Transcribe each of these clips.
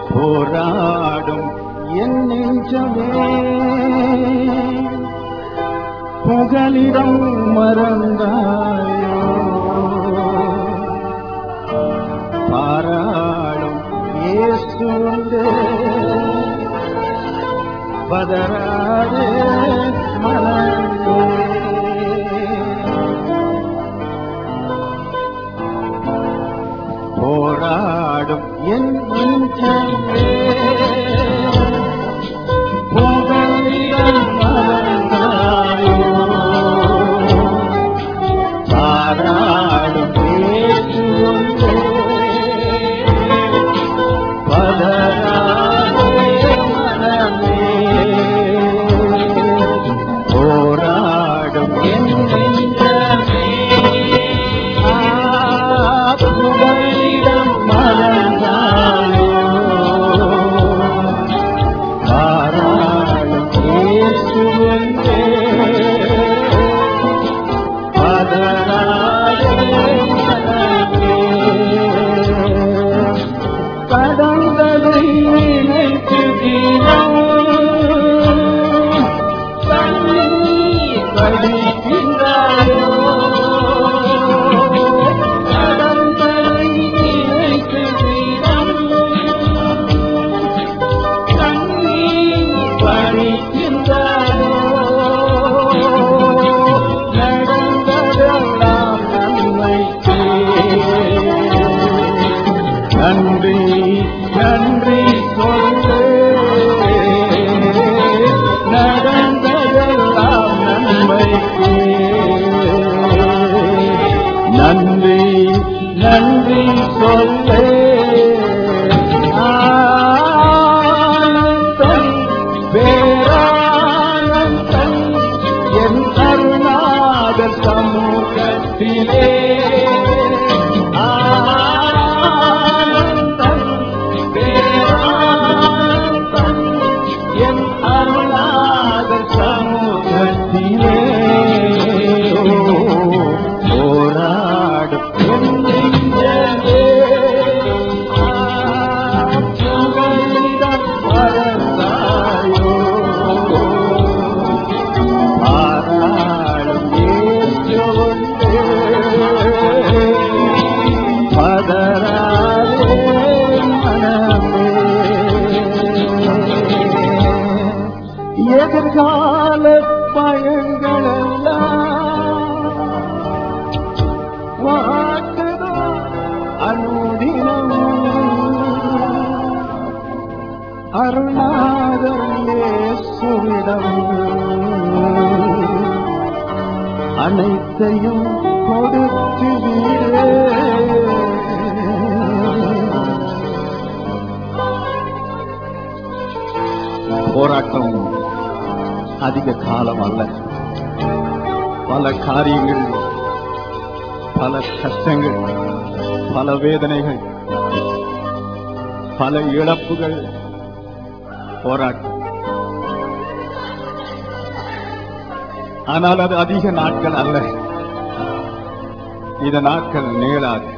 போராடும் என் நெஞ்சமே புகலிடம் மறந்தாயோ பாராளும் இயேசுண்டே பதராதே மனமே போராடும் என் நெஞ்சமே புகலிடம் மறந்தாயோ பாராடும் இயேசுண்டே பதராதே மனமே போராடும் என் நெஞ்சமே ஆ, புகலிடம் மறந்தாயோ பாராளும் இயேசுவந்தே பதராதே மனமே கடந்ததை நினைத்து தினம் கண்ணீர் வடிக்கின்றாயோ கடந்ததை நினைத்து தினம் கண்ணீர் வடிக்கின்றாயோ நடந்ததெல்லாம் நன்மைக்கே நன்றி நன்றி சொல்லே நடந்ததெல்லாம் நன்மைக்கு நன்றி நன்றி சொல்லே ஆனந்தம் பேரானந்தம் என் கருணாதர் சமூகத்திலே ஆனந்தம் பேரானந்தம் என் அருளாதர் சமூகத்திலே போராடும் என் நெஞ்சமே புகலிடம் மறந்தாயோ பாராளும் இயேசுவுண்டே பதராதே மனமே எதிர்கால பயங்களெல்லாம் வாட்டுதோ அனுதினம் அருணாதரே சுவிடம் அனைத்தையும் கொடுத்து விடே போராட்டம் அதிக காலம் அல்ல பல காரியங்கள் பல கஷ்டங்கள் பல வேதனைகள் பல இழப்புகள் போராட்டம் ஆனால் அது அதிக நாட்கள் அல்ல இந்த நாட்கள் நீளாது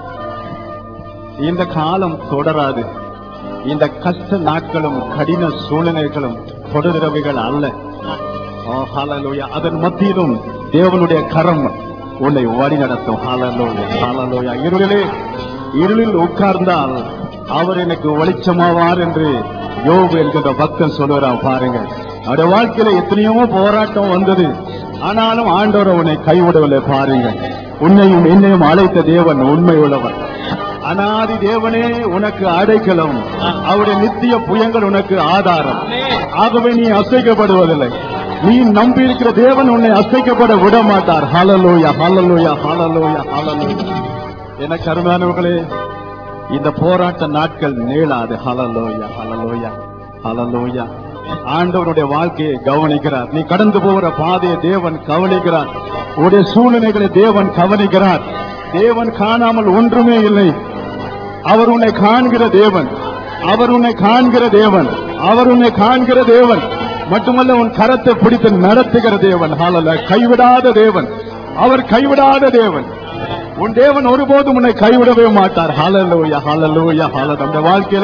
இந்த காலம் தொடராது இந்த கஷ்ட நாட்களும் கடின சூழ்நிலைகளும் தொடர்கிறவைகள் அல்ல ஓ, ஹalleluya. அதன் மத்தியிலும் தேவனுடைய கரம் உன்னை வழி நடத்தும் ஹalleluya, ஹalleluya. இருளிலே இருளில் உட்கார்ந்தால் அவர் எனக்கு வெளிச்சமாவார் என்று யோபு என்கின்ற பக்தன் சொல்லுகிறான் பாருங்க அவருடைய வாழ்க்கையில எத்தனையோ போராட்டம் வந்தது ஆனாலும் ஆண்டவர் உன்னை கைவிடவில்லை பாருங்க உன்னையும் என்னையும் அழைத்த தேவன் உண்மை உள்ளவர் அனாதி தேவனே உனக்கு அடைக்கலம் அவருடைய நித்திய புயங்கள் உனக்கு ஆதாரம் ஆகவே நீ அசைக்கப்படுவதில்லை நீ நம்பி இருக்கிற தேவன் உன்னை அசைக்கப்பட விட மாட்டார் ஹalleluya ஹalleluya ஹalleluya ஹalleluya எனக்கு அருமையானவர்களே இந்த போராட்ட நாட்கள் நீளாது ஹalleluya ஹalleluya ஹalleluya ஆண்டவருடைய வாழ்க்கையை கவனிக்கிறார் நீ கடந்து போகிற பாதையை தேவன் கவனிக்கிறார் உடைய சூழ்நிலைகளை தேவன் கவனிக்கிறார் தேவன் காணாமல் ஒன்றுமே இல்லை அவர் உன்னை காண்கிற தேவன் அவர் உன்னை காண்கிற தேவன் அவர் உன்னை காண்கிற தேவன் மட்டுமல்ல உன் கரத்தை பிடித்து நடத்துகிற தேவன் ஹalleluya கைவிடாத தேவன் அவர் கைவிடாத தேவன் உன் தேவன் ஒருபோதும் உன்னை கைவிடவே மாட்டார் ஹalleluya ஹalleluya ஹalleluya நம்முடைய வாழ்க்கையிலே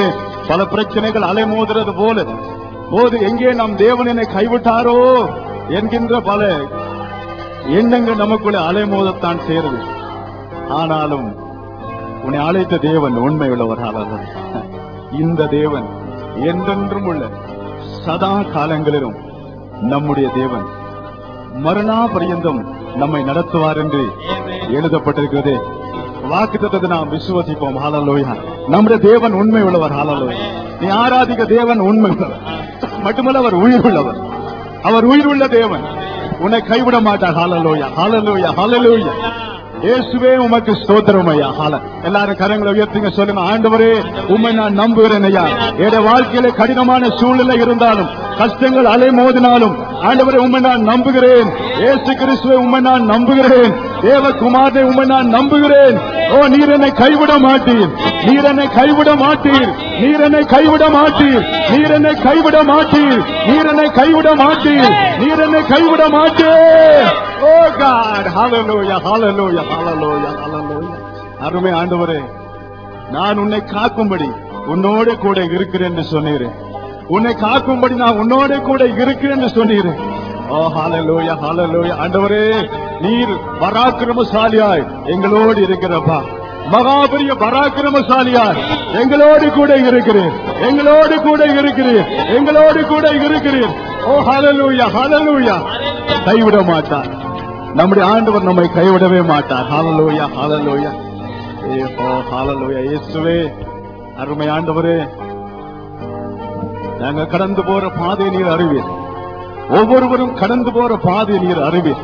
பல பிரச்சனைகள் அலைமோதுறது போல போது எங்கே நம் தேவன் என்னை கைவிட்டாரோ என்கின்ற பல எண்ணங்கள் நமக்குள்ள அலைமோதத்தான் சேருது ஆனாலும் உன்னை அழைத்த தேவன் உண்மை உள்ளவராக இந்த தேவன் என்றென்றும் உள்ள சதா காலங்களிலும் நம்முடைய தேவன் மரணா பரியந்தம் நம்மை நடத்துவார் என்று எழுதப்பட்டிருக்கிறது வாக்கு தத்தத்தை நாம் விசுவசிப்போம் ஹalleluya நம்முடைய தேவன் உண்மை உள்ளவர் ஹalleluya நீ ஆராதிக்க தேவன் உண்மை உள்ளவர் மட்டுமல்ல அவர் உயிர் உள்ளவர் அவர் உயிர் உள்ள தேவன் உன்னை கைவிட மாட்டார் ஹalleluya ஹalleluya ஹalleluya இயேசுவே உமக்கு ஸ்தோத்திரம் ஐயா ஹால எல்லாரும் கரங்களை உயர்த்துங்க சொல்லுங்க ஆண்டவரே உண்மை நான் நம்புகிறேன் ஐயா என் வாழ்க்கையில கடினமான சூழ்நிலை இருந்தாலும் கஷ்டங்கள் அலை மோதினாலும் ஆண்டவரே உண்மை நான் நம்புகிறேன் இயேசு கிறிஸ்துவை உண்மை நான் நம்புகிறேன் தேவகுமாரனை உண்மை நான் நம்புகிறேன் ஓ நீர் என்னை கைவிட மாட்டீர் நீர் என்னை கைவிட மாட்டீர் நீர் என்னை கைவிட மாட்டீர் நீர் என்னை கைவிட மாட்டீர் நீர் என்னை கைவிட மாட்டீர் நீர் என்னை கைவிட மாட்டீர் ஓ காட் ஹalleluya ஹalleluya ஹalleluya ஹalleluya அருமை ஆண்டவரே நான் உன்னை காக்கும்படி உன்னோட கூட இருக்கிறேன் என்று சொன்னீரேன் உன்னை காக்கும்படி நான் உன்னோட கூட இருக்கிறேன் என்று சொன்னீரேன் ஓ ஹalleluya ஹalleluya ஆண்டவரே நீர் பராக்கிரமசாலியாய் எங்களோடு இருக்கிறப்பா மகாபரிய பராக்கிரமசாலியார் எங்களோடு கூட இருக்கிறேன் எங்களோடு கூட இருக்கிறேன் எங்களோடு கூட இருக்கிறேன் ஓ ஹalleluya ஹalleluya கைவிட மாட்டார் நம்முடைய ஆண்டவர் நம்மை கைவிடவே மாட்டார் ஹalleluya ஹalleluya ஏ ஓ ஹalleluya இயேசுவே அருமை ஆண்டவரே நாங்க கடந்து போற பாதை நீர் அறிவீர் ஒவ்வொருவரும் கடந்து போற பாதை நீர் அறிவீர்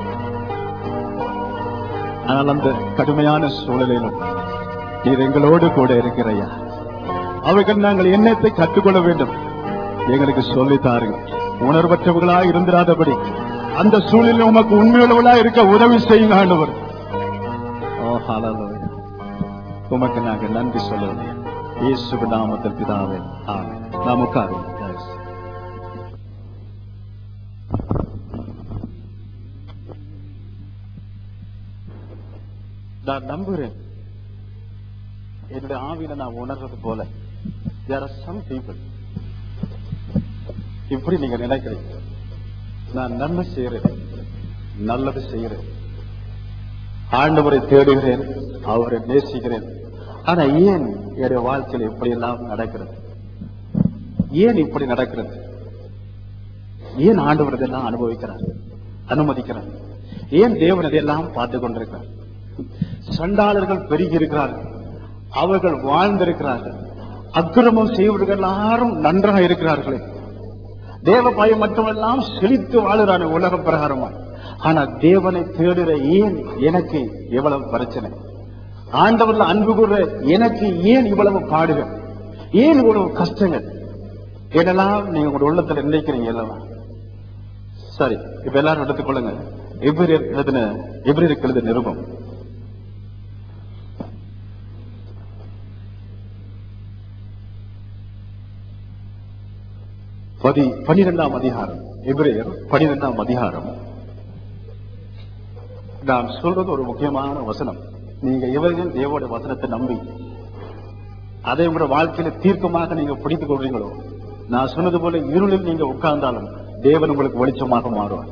ஆனால் அந்த கடுமையான சூழலிலும் நீர் எங்களோடு கூட இருக்கிறையா அவைகள் நாங்கள் எண்ணத்தை கற்றுக்கொள்ள வேண்டும் எங்களுக்கு சொல்லித் தாருங்க உணர்வற்றவர்களா இருந்திராதபடி அந்த சூழலில் உமக்கு உண்மையுள்ளவளா இருக்க உதவி செய்யுங்க ஆண்டவர் ஓ ஹalleluya உமக்கு நாங்கள் நன்றி சொல்லுவோம் இயேசு நாமத்தில் பிதாவே ஆமென் நாம் உட்காருவோம் Yes. நான் நம்புகிறேன் என்னுடைய ஆவியில நான் உணர்றது போல there are some people இப்படி நீங்க நினைக்கிறீங்க நான் நன்மை செய்யறேன் நல்லது செய்கிறேன் ஆண்டவரை தேடுகிறேன் அவரை நேசிக்கிறேன் ஆனா ஏன் என்னுடைய வாழ்க்கையில் இப்படி எல்லாம் நடக்கிறது ஏன் இப்படி நடக்கிறது ஏன் ஆண்டவர் இதெல்லாம் அனுபவிக்கிறார் அனுமதிக்கிறார் ஏன் தேவன் இதையெல்லாம் பார்த்து கொண்டிருக்கிறார் சண்டாளர்கள் பெருகி இருக்கிறார்கள் அவர்கள் வாழ்ந்திருக்கிறார்கள் அக்கிரமம் செய்வர்கள் எல்லாரும் நன்றாக இருக்கிறார்களே தேவ பயம் மட்டுமெல்லாம் செழித்து வாழுறான உலக பிரகாரமா ஆனா தேவனை தேடுற ஏன் எனக்கு இவ்வளவு பிரச்சனை ஆண்டவர்ல அன்பு கூற எனக்கு ஏன் இவ்வளவு பாடுகள் ஏன் இவ்வளவு கஷ்டங்கள் என்னெல்லாம் நீங்க உங்க உள்ளத்துல நினைக்கிறீங்க எல்லாம் சரி இப்ப எல்லாரும் எடுத்துக்கொள்ளுங்க எபிரியர் எழுதின எபிரியருக்கு எழுதின நிருபம் பதி பனிரெண்டாம் அதிகாரம் எபிரேயர் பனிரெண்டாம் அதிகாரம் நான் சொல்றது ஒரு முக்கியமான வசனம் நீங்க இவர்கள் தேவோட வசனத்தை நம்பி அதை உங்களோட வாழ்க்கையில தீர்க்கமாக நீங்க பிடித்துக் கொள்றீங்களோ நான் சொன்னது போல இருளில் நீங்க உட்கார்ந்தாலும் தேவன் உங்களுக்கு வெளிச்சமாக மாறுவார்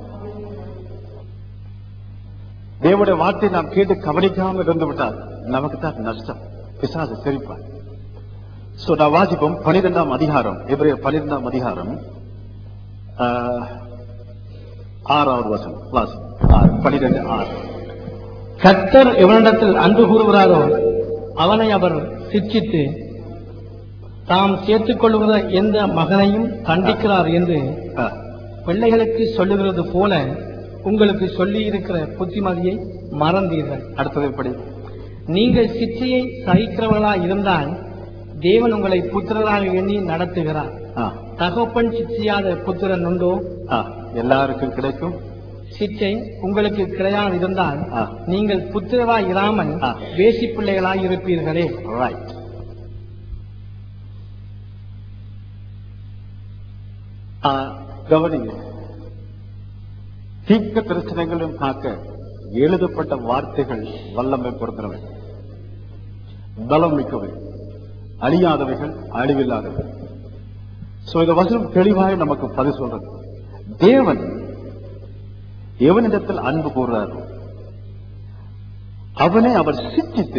தேவனுடைய வார்த்தை நாம் கேட்டு கவனிக்காமல் இருந்து விட்டால் நமக்கு தான் நஷ்டம் பிசாசு சிரிப்பார் சோ நான் வாசிப்போம் பனிரெண்டாம் அதிகாரம் எபிரேயர் பனிரெண்டாம் அதிகாரம் ஆஹ், ஆறாவது வசனம் வாசி ஆறு, பனிரெண்டு ஆறு கர்த்தர் எவனிடத்தில் அன்பு கூறுகிறாரோ அவனை அவர் சிட்சித்து தாம் சேர்த்துக் கொள்ளுகிற எந்த மகனையும் தண்டிக்கிறார் என்று ஆ, பிள்ளைகளுக்கு சொல்லுகிறது போல உங்களுக்கு சொல்லி இருக்கிற புத்திமதியை மறந்தீர்கள் அடுத்தது எப்படி நீங்கள் சிற்றையை சகிக்கிறவர்களாய் இருந்தால் தேவன் உங்களை புத்திரராக எண்ணி நடத்துகிறார் ஆ, தகப்பன் சிற்றியாத புத்திரன் உண்டோ ஆ, எல்லாருக்கும் கிடைக்கும் சிற்றை உங்களுக்கு கிடையாது இருந்தால் ஆ. நீங்கள் புத்திரராய் இராமல் ஆ. வேசி பிள்ளைகளாய் இருப்பீர்களே ரைட் கவனிங்க தீர்க்க தரிசனங்களும் காக்க எழுதப்பட்ட வார்த்தைகள் வல்லமை பொருந்தினவை பலம் மிக்கவை அழியாதவைகள் அழிவில்லாதவைகள் சோ இந்த வசனம் தெளிவாக நமக்கு பதில் சொல்றது தேவன் எவனிடத்தில் அன்பு கூறுறாரோ அவனை அவர் சித்தித்து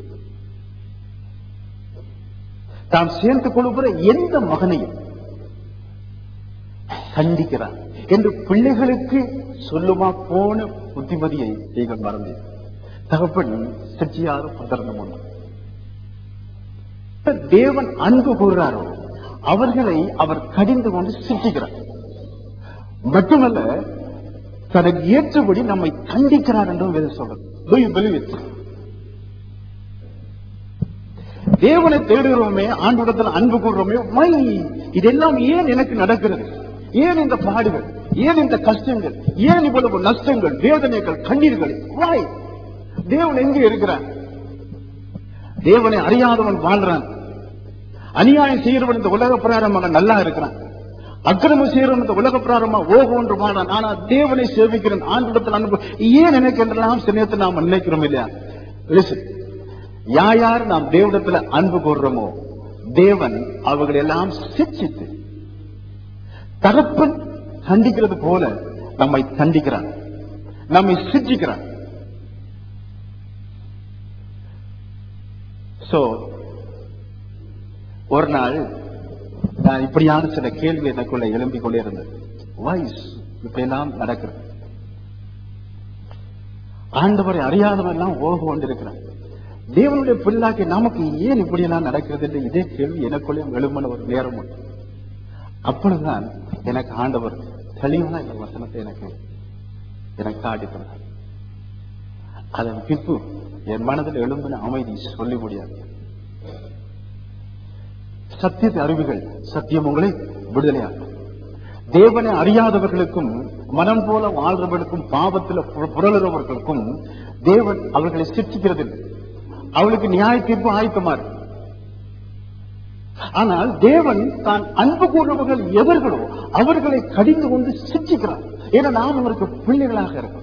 தாம் சேர்ந்து கொள்கிற எந்த மகனையும் கண்டிக்கிறார் என்று பிள்ளைகளுக்கு சொல்லுமா போன புத்திமதியை நீங்கள் மறந்தீர் தகப்பன் சிற்றியாறு பதர்ந்தம் ஒன்று தேவன் அன்பு கூறுறாரோ அவர்களை அவர் கடிந்து கொண்டு சிற்றிக்கிறார் மட்டுமல்ல தனக்கு ஏற்றபடி நம்மை கண்டிக்கிறார் என்றும் வேதம் சொல்றது Do you believe it? தேவனை தேடுகிறோமே ஆண்டுடத்தில் அன்பு கூறுறோமே மை இதெல்லாம் ஏன் எனக்கு நடக்கிறது ஏன் இந்த பாடுகள் ஏன் இந்த கஷ்டங்கள் ஏன் இவ்வளவு நஷ்டங்கள் வேதனைகள் கண்ணீர்கள் வாய் தேவன் எங்கே இருக்கிறார் தேவனை அறியாதவன் வாழ்றான் அநியாயம் செய்கிறவன் இந்த உலக பிரகாரமாக நல்லா இருக்கிறான் அக்கிரமம் செய்கிறவன் இந்த உலக பிரகாரமா ஓக ஒன்று வாழ்றான் ஆனா தேவனை சேவிக்கிறேன் ஆண்டிடத்தில் அன்பு ஏன் எனக்கு என்றெல்லாம் சில நேரத்தில் நாம் நினைக்கிறோம் இல்லையா Listen. யார் யார் நாம் தேவனிடத்துல அன்பு கூறுறோமோ தேவன் அவர்கள் எல்லாம் சிச்சித்து தகப்பன் கண்டிக்கிறது போல நம்மை தண்டிக்கிறான் நம்மை சிச்சிக்கிறான் சோ ஒரு நாள் நான் இப்படியான சில கேள்வி எனக்குள்ள எழும்பிக் கொண்டே இருந்தது வாய்ஸ் இப்ப எல்லாம் நடக்கிறது ஆண்டவரை அறியாதவன் எல்லாம் ஓக கொண்டிருக்கிறான் தேவனுடைய பிள்ளாக்கி நமக்கு ஏன் இப்படி எல்லாம் நடக்கிறது என்று இதே கேள்வி எனக்குள்ளே எழுமன ஒரு நேரம் உண்டு அப்பொழுதுதான் எனக்கு ஆண்டவர் தெளிவான இந்த வசனத்தை எனக்கு எனக்கு காட்டி தந்தார் அதன் பின்பு என் மனதில் எழும்பின அமைதி சொல்லி முடியாது சத்தியத்தை அறிவுகள் சத்தியம் உங்களை விடுதலையாகும் தேவனை அறியாதவர்களுக்கும் மனம் போல வாழ்றவர்களுக்கும் பாவத்தில் பு- புரளுறவர்களுக்கும் தேவன் அவர்களை சிற்றிக்கிறது இல்லை. அவளுக்கு நியாய தீர்ப்பு ஆயத்தமா இருக்கு ஆனால் தேவன் தான் அன்பு கூறுபவர்கள் எவர்களோ அவர்களை கடிந்து கொண்டு சிற்றிக்கிறார் ஏன்னா நாம் அவருக்கு பிள்ளைகளாக இருக்கோம்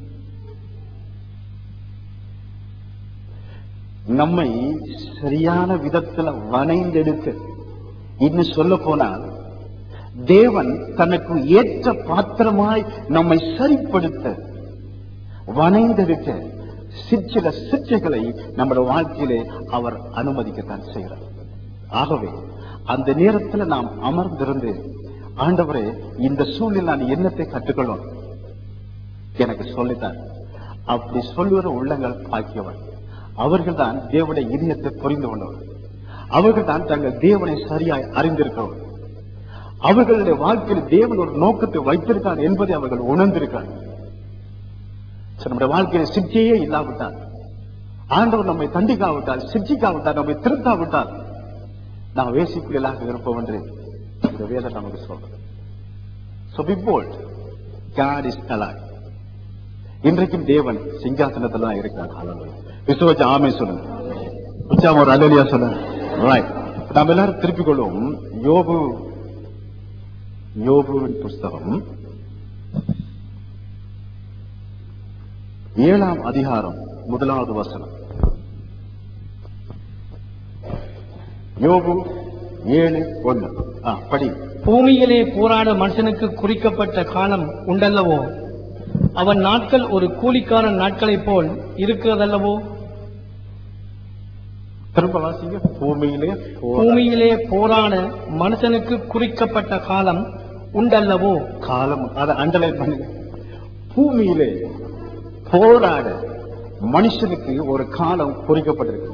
நம்மை சரியான விதத்துல வனைந்தெடுக்க இன்னும் சொல்ல போனால் தேவன் தனக்கு ஏற்ற பாத்திரமாய் நம்மை சரிப்படுத்த வனைந்தெடுக்க சிற்சில சிற்றைகளை நம்முடைய வாழ்க்கையிலே அவர் அனுமதிக்கத்தான் செய்கிறார் ஆகவே அந்த நேரத்துல நாம் அமர்ந்திருந்து ஆண்டவரே இந்த சூழ்நிலை நான் என்னத்தை கற்றுக்கொள்ளும் எனக்கு சொல்லித்தார் அப்படி சொல்லுகிற உள்ளங்கள் பாக்கியவன் அவர்கள்தான் தேவனுடைய இதயத்தை புரிந்து கொண்டவர் அவர்கள்தான் தங்கள் தேவனை சரியாய் அறிந்திருக்கிறவர் அவர்களுடைய வாழ்க்கையில் தேவன் ஒரு நோக்கத்தை வைத்திருக்கார் என்பதை அவர்கள் உணர்ந்திருக்கிறார் சரி, நம்முடைய வாழ்க்கையில் சிற்றியே இல்லாவிட்டால் ஆண்டவர் நம்மை தண்டிக்காவிட்டால் சிற்றிக்காவிட்டால் நம்மை திருத்தாவிட்டால் நாம் வேசிக்குள்ளாக இருப்போம் என்று இந்த வேதம் நமக்கு சொல்றது So be bold. God is alive. இன்றைக்கும் தேவன் சிங்காசனத்துல தான் இருக்கிறார் விசுவச்ச ஆமை சொல்லுங்க உச்சாம ஒரு அலலியா சொல்லுங்க ரைட் நாம் எல்லாரும் திருப்பிக் கொள்வோம் யோபு யோபுவின் புஸ்தகம் ஏழாம் அதிகாரம் முதலாவது வசனம் யோபு ஏழு ஒண்ணு ஆ, படி பூமியிலே போராட மனுஷனுக்கு குறிக்கப்பட்ட காலம் உண்டல்லவோ அவன் நாட்கள் ஒரு கூலிக்காரன் நாட்களைப் போல் இருக்கிறதல்லவோ திரும்ப வாசிங்க பூமியிலே போரா- பூமியிலே போராட மனுஷனுக்கு குறிக்கப்பட்ட காலம் உண்டல்லவோ காலம் அதை அண்டர்லைன் பண்ணுங்க பூமியிலே போராட மனுஷனுக்கு ஒரு காலம் குறிக்கப்பட்டிருக்கு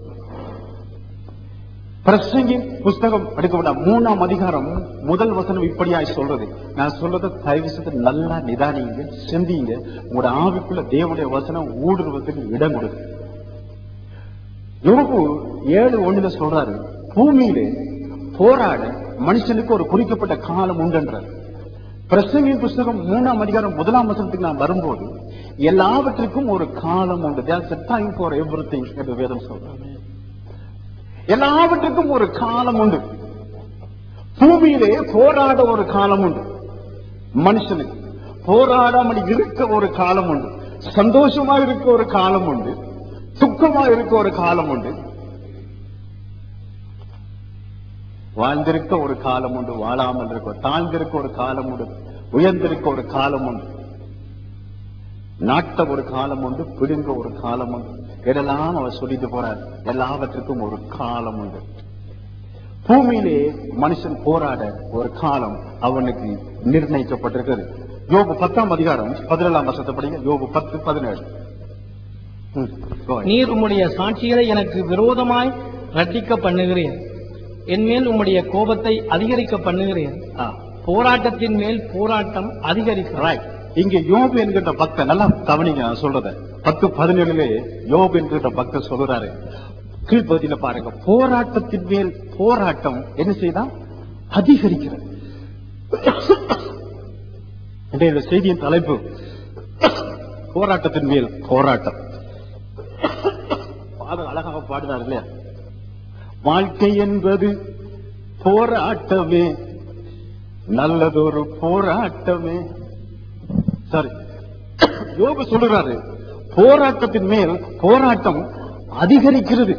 பிரசங்கின் புஸ்தகம் படிக்க வேண்டாம் மூணாம் அதிகாரம் முதல் வசனம் இப்படியாய் சொல்றது நான் சொல்றதை தயவு செய்து நல்லா நிதானிங்க சிந்திங்க உங்களோட ஆவிக்குள்ள தேவனுடைய வசனம் ஊடுருவதுக்கு இடம் கொடுங்க யோபு ஏழு ஒண்ணுல சொல்றாரு பூமியிலே போராட மனுஷனுக்கு ஒரு குறிக்கப்பட்ட காலம் உண்டென்றார் பிரசங்கின் புஸ்தகம் மூணாம் அதிகாரம் முதலாம் வசனத்துக்கு நான் வரும்போது எல்லாவற்றுக்கும் ஒரு காலம் உண்டு there's time for everything என்று வேதம் சொல்றாங்க எல்லாவற்றுக்கும் ஒரு காலம் உண்டு பூமியிலே போராட ஒரு காலம் உண்டு மனுஷனுக்கு போராடாமல் இருக்க ஒரு காலம் உண்டு சந்தோஷமா இருக்க ஒரு காலம் உண்டு துக்கமா இருக்க ஒரு காலம் உண்டு வாழ்ந்திருக்க ஒரு காலம் உண்டு வாழாமல் இருக்க தாழ்ந்திருக்க ஒரு காலம் உண்டு உயர்ந்திருக்க ஒரு காலம் உண்டு நாட்ட ஒரு காலம் உண்டு பிடுங்க ஒரு காலம் உண்டு இதெல்லாம் அவர் சொல்லிட்டு போறார் எல்லாவற்றுக்கும் ஒரு காலம் உண்டு பூமியிலே மனுஷன் போராட ஒரு காலம் அவனுக்கு நிர்ணயிக்கப்பட்டிருக்கிறது யோபு பத்தாம் அதிகாரம் பதினேழாம் வருஷத்தை படிங்க யோபு பத்து பதினேழு ம், go ahead. நீர் உம்முடைய சாட்சிகளை எனக்கு விரோதமாய் ரட்டிக்க பண்ணுகிறேன் என் மேல் உம்முடைய கோபத்தை அதிகரிக்க பண்ணுகிறேன் ஆ, போராட்டத்தின் மேல் போராட்டம் அதிகரிக்கிறாய் right. இங்க யோபு என்கின்ற பக்தன் நல்லா கவனிங்க நான் சொல்றத பத்து பதினேழுலே யோபு என்கின்ற பக்தன் சொல்றாரு கீழ்ப்பகுதியில பாருங்க போராட்டத்தின் மேல் போராட்டம் என்ன செய்தா அதிகரிக்கிறது இன்றைய செய்தியின் தலைப்பு போராட்டத்தின் மேல் போராட்டம் பாடல் அழகாக பாடுறாரு இல்லையா வாழ்க்கை என்பது போராட்டமே நல்லதொரு போராட்டமே சரி யோபு சொல்லுறாரு போராட்டத்தின் மேல் போராட்டம் அதிகரிக்கிறது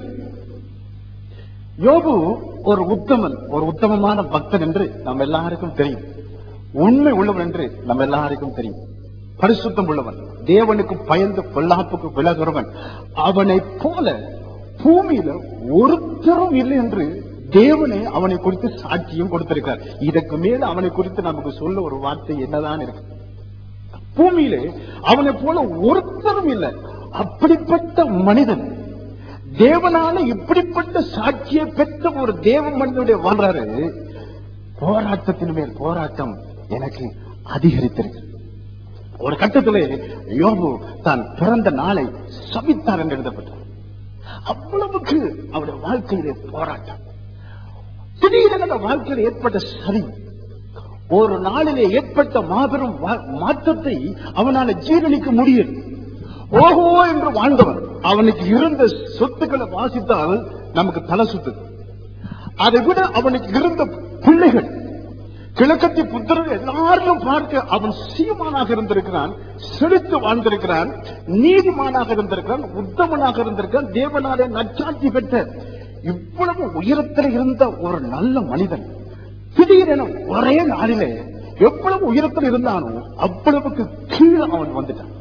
யோபு ஒரு உத்தமன் ஒரு உத்தமமான பக்தன் என்று நம்ம எல்லாருக்கும் தெரியும் உண்மை உள்ளவன் என்று நம்ம எல்லாருக்கும் தெரியும் பரிசுத்தம் உள்ளவன் தேவனுக்கு பயந்து பொல்லாப்புக்கு விலகுறவன் அவனைப் போல பூமியில ஒருத்தரும் இல்லை என்று தேவனே அவனை குறித்து சாட்சியும் கொடுத்திருக்கார் இதற்கு மேல அவனை குறித்து நமக்கு சொல்ல ஒரு வார்த்தை என்னதான் இருக்கு பூமியிலே அவனை போல ஒருத்தரும் இல்லை அப்படிப்பட்ட மனிதன் தேவனால இப்படிப்பட்ட சாட்சியை பெற்ற ஒரு தேவ மனிதனுடைய வாழ்றாரு போராட்டத்தின் மேல் போராட்டம் எனக்கு அதிகரித்திருக்கு ஒரு கட்டத்திலே யோபு தான் பிறந்த நாளை சபித்தார் என்று எழுதப்பட்டார் அவ்வளவுக்கு அவருடைய வாழ்க்கையிலே போராட்டம் திடீரென அந்த வாழ்க்கையில் ஏற்பட்ட சரி ஒரு நாளிலே ஏற்பட்ட மாபெரும் வா- மாற்றத்தை அவனால ஜீரணிக்க முடியும் ஓஹோ என்று வாழ்ந்தவன் அவனுக்கு இருந்த சொத்துக்களை வாசித்தால் நமக்கு தலை சுத்து அதை விட அவனுக்கு இருந்த பிள்ளைகள் கிழக்கத்தி புத்திரர் எல்லாரும் பார்க்க அவன் சீமானாக இருந்திருக்கிறான் செழித்து வாழ்ந்திருக்கிறான் நீதிமானாக இருந்திருக்கிறான் உத்தமனாக இருந்திருக்கிறான் தேவனாலே நற்சாட்சி பெற்ற இவ்வளவு உயரத்தில் இருந்த ஒரு நல்ல மனிதன் திடீரென ஒரே நாளிலே எவ்வளவு உயரத்தில் இருந்தானோ அவ்வளவுக்கு கீழே அவன் வந்துட்டான்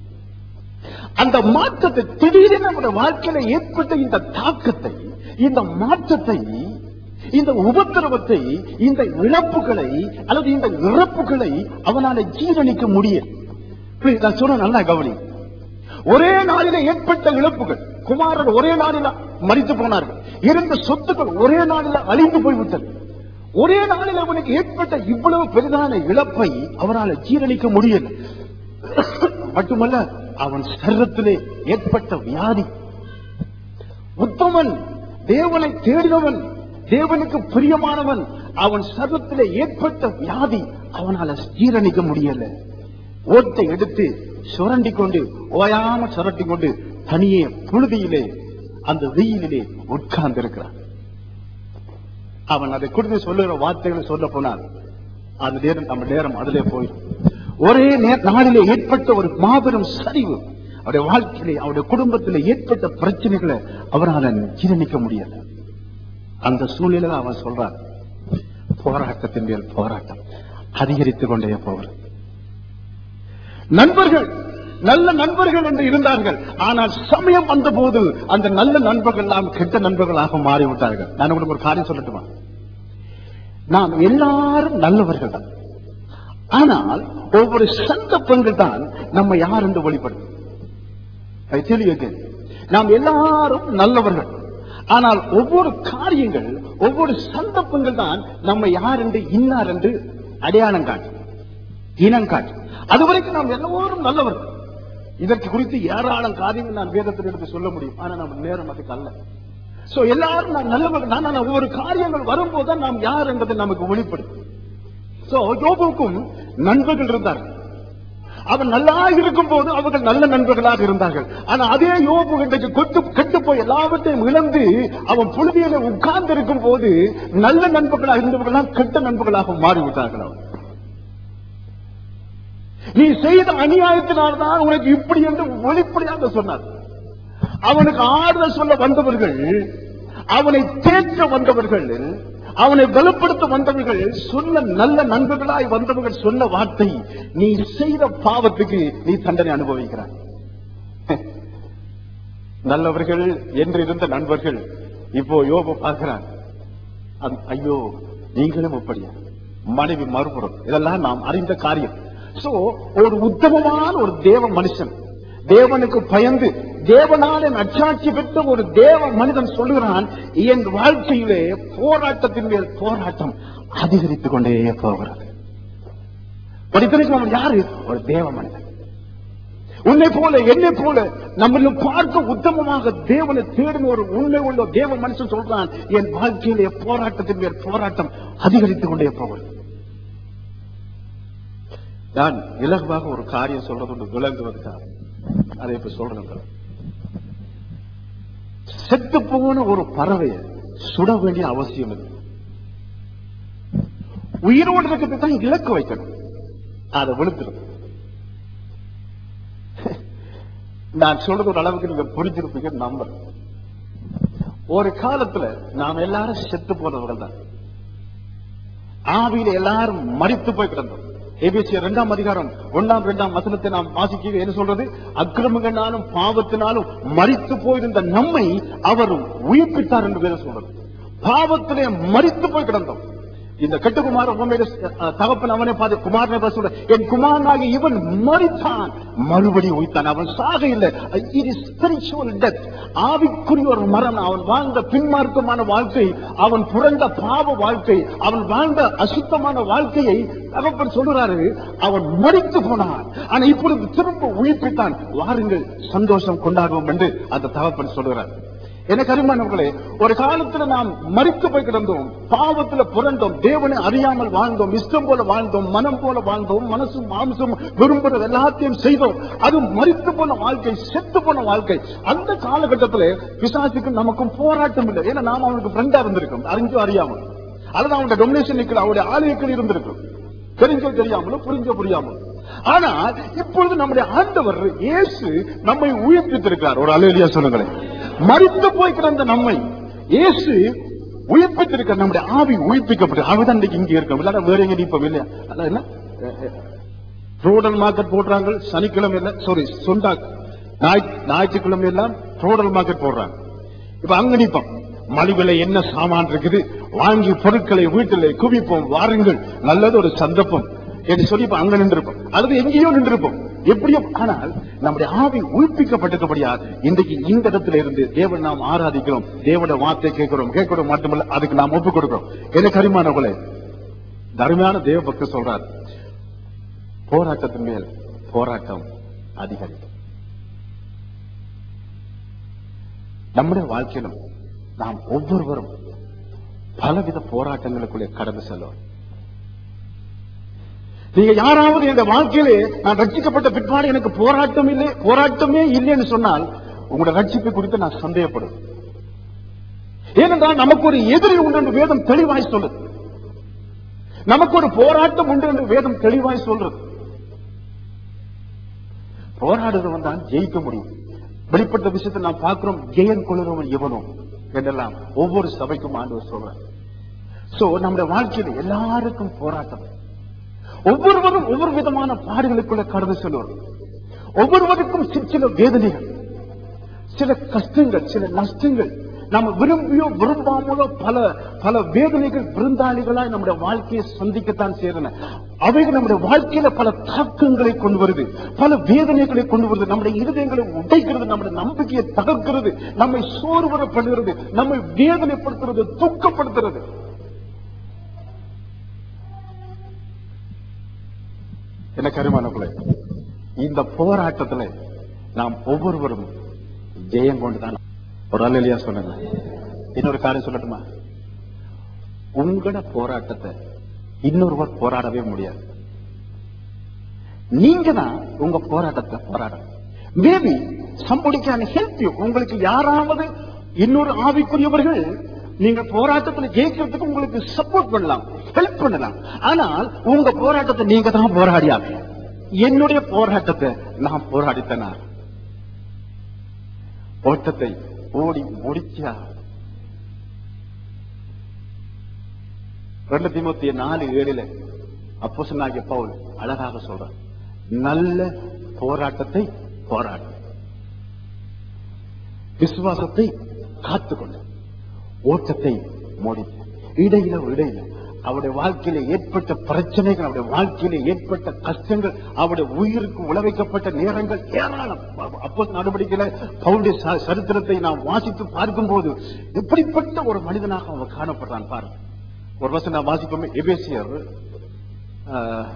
அந்த மாற்றத்தை திடீரென அவருடைய வாழ்க்கையில ஏற்பட்ட இந்த தாக்கத்தை இந்த மாற்றத்தை இந்த உபத்திரவத்தை இந்த இழப்புகளை அல்லது இந்த இறப்புகளை அவனால ஜீரணிக்க முடியும் Please, நான் சொல்ற நல்லா கவனி ஒரே நாளில ஏற்பட்ட இழப்புகள் குமாரர் ஒரே நாளில மறித்து போனார்கள் இருந்த சொத்துக்கள் ஒரே நாளில அழிந்து போய்விட்டது ஒரே நாளில் அவனுக்கு ஏற்பட்ட இவ்வளவு பெரிதான இழப்பை அவரால் ஜீரணிக்க முடியல மட்டுமல்ல அவன் சரீரத்திலே ஏற்பட்ட வியாதி உத்தமன் தேவனை தேடினவன் தேவனுக்கு பிரியமானவன் அவன் சரீரத்திலே ஏற்பட்ட வியாதி அவனால ஜீரணிக்க முடியல ஓட்டை எடுத்து சுரண்டி கொண்டு ஓயாம சுரட்டி கொண்டு தனியே புழுதியிலே அந்த வெயிலிலே உட்கார்ந்து இருக்கிறான் அவன் அதை குறித்து சொல்லுகிற வார்த்தைகளை சொல்ல போனால் அது நேரம் நம்ம நேரம் அதிலே போயிடும் ஒரே நே- நாளிலே ஏற்பட்ட ஒரு மாபெரும் சரிவு அவருடைய வாழ்க்கையிலே அவருடைய குடும்பத்திலே ஏற்பட்ட பிரச்சனைகளை அவரால் ஜீரணிக்க முடியல அந்த சூழ்நிலையில அவன் சொல்றான் போராட்டத்தின் மேல் போராட்டம் அதிகரித்துக் கொண்டே போகிறது நண்பர்கள் நல்ல நண்பர்கள் என்று இருந்தார்கள் ஆனால் சமயம் வந்தபோது அந்த நல்ல நண்பர்கள் எல்லாம் கெட்ட நண்பர்களாக மாறிவிட்டார்கள் நான் உங்களுக்கு ஒரு காரியம் சொல்லட்டுமா நாம் எல்லாரும் நல்லவர்கள் தான் ஆனால் ஒவ்வொரு சந்தர்ப்பங்கள் தான் நம்ம யார் என்று வெளிப்படும் I tell you again. நாம் எல்லாரும் நல்லவர்கள் ஆனால் ஒவ்வொரு காரியங்கள் ஒவ்வொரு சந்தர்ப்பங்கள் தான் நம்ம யார் என்று இன்னார் என்று அடையாளம் காட்டும் இனம் காட்டும் அதுவரைக்கும் நாம் எல்லோரும் நல்லவர்கள் இதற்கு குறித்து ஏராளம் காரியங்கள் நான் வேதத்தில் எடுத்து சொல்ல முடியும் ஆனா நம்ம நேரம் அதுக்கு அல்ல சோ எல்லாரும் நான் நல்லவர்கள் தான் ஆனா ஒவ்வொரு காரியங்கள் வரும்போது தான் நாம் யார் என்பது நமக்கு வெளிப்படும் சோ யோபுக்கும் நண்பர்கள் இருந்தார்கள் அவன் நல்லா இருக்கும் போது அவர்கள் நல்ல நண்பர்களாக இருந்தார்கள் ஆனா அதே யோபு இன்றைக்கு கொட்டு கெட்டு போய் எல்லாவற்றையும் இழந்து அவன் புழுதியில உட்கார்ந்து இருக்கும் போது நல்ல நண்பர்களாக இருந்தவர்களாம் கெட்ட நண்பர்களாக மாறிவிட்டார்கள் அவன் நீ செய்த அநியாயத்தினால்தான் உனக்கு இப்படி என்று வெளிப்படையாக சொன்னார் அவனுக்கு ஆறுதல் சொல்ல வந்தவர்கள் அவனை தேற்ற வந்தவர்கள் அவனை பலப்படுத்த வந்தவர்கள் சொன்ன நல்ல நண்பர்களாய் வந்தவர்கள் சொன்ன வார்த்தை நீ செய்த பாவத்துக்கு நீ தண்டனை அனுபவிக்கிறாய் நல்லவர்கள் என்று இருந்த நண்பர்கள் இப்போ யோபு பார்க்கிறான் அது- ஐயோ நீங்களும் அப்படியா மனைவி மறுபுறம் இதெல்லாம் நாம் அறிந்த காரியம் சோ ஒரு உத்தமமான ஒரு தேவ மனுஷன் தேவனுக்கு பயந்து தேவனால நச்சாட்சி பெற்ற ஒரு தேவ மனிதன் சொல்லுகிறான் என் வாழ்க்கையிலே போராட்டத்தின் மேல் போராட்டம் அதிகரித்துக் கொண்டே போகிறது படித்தனைக்கு அவன் யாரு ஒரு தேவ மனிதன் உன்னை போல என்னை போல நம்மள பார்க்க உத்தமமாக தேவனை தேடின ஒரு உண்மை உள்ள தேவ மனுஷன் சொல்றான் என் வாழ்க்கையிலே போராட்டத்தின் மேல் போராட்டம் அதிகரித்துக் கொண்டே போகிறது நான் இலகுவாக ஒரு காரியம் சொல்றது ஒன்று விளங்குவதற்காக அதை இப்ப சொல்றேன் செத்து போன ஒரு பறவையை சுட வேண்டிய அவசியம் இல்லை உயிரோடு இருக்கிறதுக்கு தான் இலக்கு வைக்கணும் அதை விழுத்துடும் நான் சொல்றது ஒரு அளவுக்கு நீங்க புரிஞ்சிருப்பீங்க நம்பர் ஒரு காலத்துல நாம் எல்லாரும் செத்து போனவர்கள் தான் ஆவியில எல்லாரும் மறித்து போய் கிடந்தோம் எபேசியர் இரண்டாம் அதிகாரம் ஒண்ணாம் இரண்டாம் வசனத்தை நாம் வாசிக்க என்ன சொல்றது அக்கிரமங்களாலும் பாவத்தினாலும் மறித்து போயிருந்த நம்மை அவர் உயிர்ப்பித்தார் என்று வேற சொல்றது பாவத்திலே மறித்து போய் கிடந்தோம் இந்த கட்டுக்குமார உண்மையில அஹ், தகப்பன் அவனை பார்த்து குமாரனை பார்த்து சொல்ற என் குமாரனாகி இவன் மறித்தான் மறுபடி உயிர்த்தான் அவன் சாக இல்லை இது ஸ்பிரிச்சுவல் டெத் ஆவிக்குரிய ஒரு மரணம் அவன் வாழ்ந்த பின்மார்க்கமான வாழ்க்கை அவன் புரண்ட பாவ வாழ்க்கை அவன் வாழ்ந்த அசுத்தமான வாழ்க்கையை தகப்பன் சொல்றாரு அவன் மறித்து போனான் ஆனா இப்பொழுது திரும்ப உயிர்ப்பித்தான் வாருங்கள் சந்தோஷம் கொண்டாடுவோம் என்று அந்த தகப்பன் சொல்கிறார் எனக்கு அருமானவர்களே ஒரு காலத்துல நாம் மறித்து போய் கிடந்தோம் பாவத்துல புரண்டோம் தேவனை அறியாமல் வாழ்ந்தோம் இஷ்டம் போல வாழ்ந்தோம் மனம் போல வாழ்ந்தோம் மனசும் மாம்சம் விரும்புறது எல்லாத்தையும் செய்தோம் அது மறித்து போன வாழ்க்கை செத்து போன வாழ்க்கை அந்த காலகட்டத்துல பிசாசுக்கு நமக்கும் போராட்டம் இல்லை ஏன்னா நாம அவனுக்கு ஃப்ரெண்டா இருந்திருக்கோம் அறிஞ்சோ அறியாமல் அல்லது அவனுடைய டொமினேஷன் நிக்கல அவருடைய ஆலயத்தில் இருந்திருக்கும் தெரிஞ்சோ தெரியாமலோ புரிஞ்சோ புரியாமலோ ஆனால் இப்பொழுது நம்முடைய ஆண்டவர் இயேசு நம்மை உயிர்ப்பித்திருக்கிறார் ஒரு அலையிலியா சொல்லுங்களேன் மறித்து போய் கிடந்த நம்மை இயேசு உயிர்ப்பித்திருக்க நம்முடைய ஆவி உயிர்ப்பிக்கப்பட்டு ஆவிதான் இன்னைக்கு இங்க இருக்கும் இல்லாத வேற எங்க நிற்போம் இல்லையா அதான் என்ன ரோடல் மார்க்கெட் போடுறாங்க சனிக்கிழமை இல்ல சாரி சொண்டா ஞாயிற்று- ஞாயிற்றுக்கிழமை எல்லாம் ரோடல் மார்க்கெட் போடுறாங்க இப்ப அங்க நிப்போம் மலிவில என்ன சாமான் இருக்குது வாங்கி பொருட்களை வீட்டிலே குவிப்போம் வாருங்கள் நல்லது ஒரு சந்தர்ப்பம் என்று சொல்லி இப்ப அங்க நின்றிருப்போம் அல்லது எங்கேயோ நின்றிருப்போம் எப்படியோ ஆனால் நம்முடைய ஆவி உயிர்ப்பிக்கப்பட்டிருக்கபடியா இன்றைக்கு இந்த இடத்துல இருந்து தேவன் நாம் ஆராதிக்கிறோம் தேவனுடைய வார்த்தை கேட்கிறோம் கேட்கிறோம் மட்டுமல்ல அதுக்கு நாம் ஒப்புக் கொடுக்கிறோம் எனக்கு அருமானவர்களே தருமையான தேவ பக்தர் சொல்றார் போராட்டத்தின் மேல் போராட்டம் அதிகரிக்கும் நம்முடைய வாழ்க்கையிலும் நாம் ஒவ்வொருவரும் பலவித போராட்டங்களுக்குள்ளே கடந்து செல்வோம் நீங்க யாராவது இந்த வாழ்க்கையிலே நான் ரட்சிக்கப்பட்ட பிற்பாடு எனக்கு போராட்டம் இல்லை போராட்டமே இல்லைன்னு சொன்னால் உங்களோட ரட்சிப்பை குறித்து நான் சந்தேகப்படுவேன் ஏனென்றால் நமக்கு ஒரு எதிரி உண்டு என்று வேதம் தெளிவாய் சொல்லுது நமக்கு ஒரு போராட்டம் உண்டு என்று வேதம் தெளிவாய் சொல்றது போராடுறவன் தான் ஜெயிக்க முடியும் வெளிப்பட்ட விஷயத்தை நாம் பார்க்கிறோம் ஜெயம் கொள்கிறவன் எவனும் என்றெல்லாம் ஒவ்வொரு சபைக்கும் ஆண்டவர் சொல்றார் சோ நம்முடைய வாழ்க்கையில் எல்லாருக்கும் போராட்டம் ஒவ்வொருவரும் ஒவ்வொரு விதமான பாடுகளுக்குள்ள கடந்து செல்வார் ஒவ்வொருவருக்கும் சில சில வேதனைகள் சில கஷ்டங்கள் சில நஷ்டங்கள் நம்ம விரும்பியோ விரும்பாமலோ பல பல வேதனைகள் விருந்தாளிகளாய் நம்முடைய வாழ்க்கையை சந்திக்கத்தான் செய்யறன அவைகள் நம்முடைய வாழ்க்கையில பல தாக்கங்களை கொண்டு வருது பல வேதனைகளை கொண்டு வருது நம்முடைய இருதயங்களை உடைக்கிறது நம்முடைய நம்பிக்கையை தகர்க்கிறது நம்மை சோர்வரப்படுகிறது நம்மை வேதனைப்படுத்துறது துக்கப்படுத்துறது என்ன கருமானக்குள்ளே இந்த போராட்டத்துல நாம் ஒவ்வொருவரும் ஜெயம் கொண்டுதான் ஒரு அலையிலியா சொன்னாங்க இன்னொரு காரியம் சொல்லட்டுமா உங்களோட போராட்டத்தை இன்னொருவர் போராடவே முடியாது நீங்க தான் உங்க போராட்டத்தை போராடணும் maybe somebody can help you உங்களுக்கு யாராவது இன்னொரு ஆவிக்குரியவர்கள் நீங்க போராட்டத்தில் ஜெயிக்கிறதுக்கு உங்களுக்கு சப்போர்ட் பண்ணலாம் ஹெல்ப் பண்ணலாம் ஆனால் உங்க போராட்டத்தை நீங்க தான் போராடியாங்க என்னுடைய போராட்டத்தை நான் போராடித்தேனா ஓட்டத்தை ஓடி முடிச்சா ரெண்டு தீமோத்தி நாலு ஏழுல அப்போஸ்தலனாகிய பவுல் அழகாக சொல்றார் நல்ல போராட்டத்தை போராடு விசுவாசத்தை காத்துக்கொண்டு ஓட்டத்தை முடித்து இடையில இடையில அவருடைய வாழ்க்கையில ஏற்பட்ட பிரச்சனைகள் அவருடைய வாழ்க்கையில ஏற்பட்ட கஷ்டங்கள் அவருடைய உயிருக்கு உழவைக்கப்பட்ட நேரங்கள் ஏராளம் அப்போ நடவடிக்கையில பவுளுடைய ச- சரித்திரத்தை நாம் வாசித்து பார்க்கும்போது எப்படிப்பட்ட ஒரு மனிதனாக அவன் காணப்படுறான் பாருங்க ஒரு வருஷம் நான் வாசிப்போம் எபேசியர் ஆஹ்,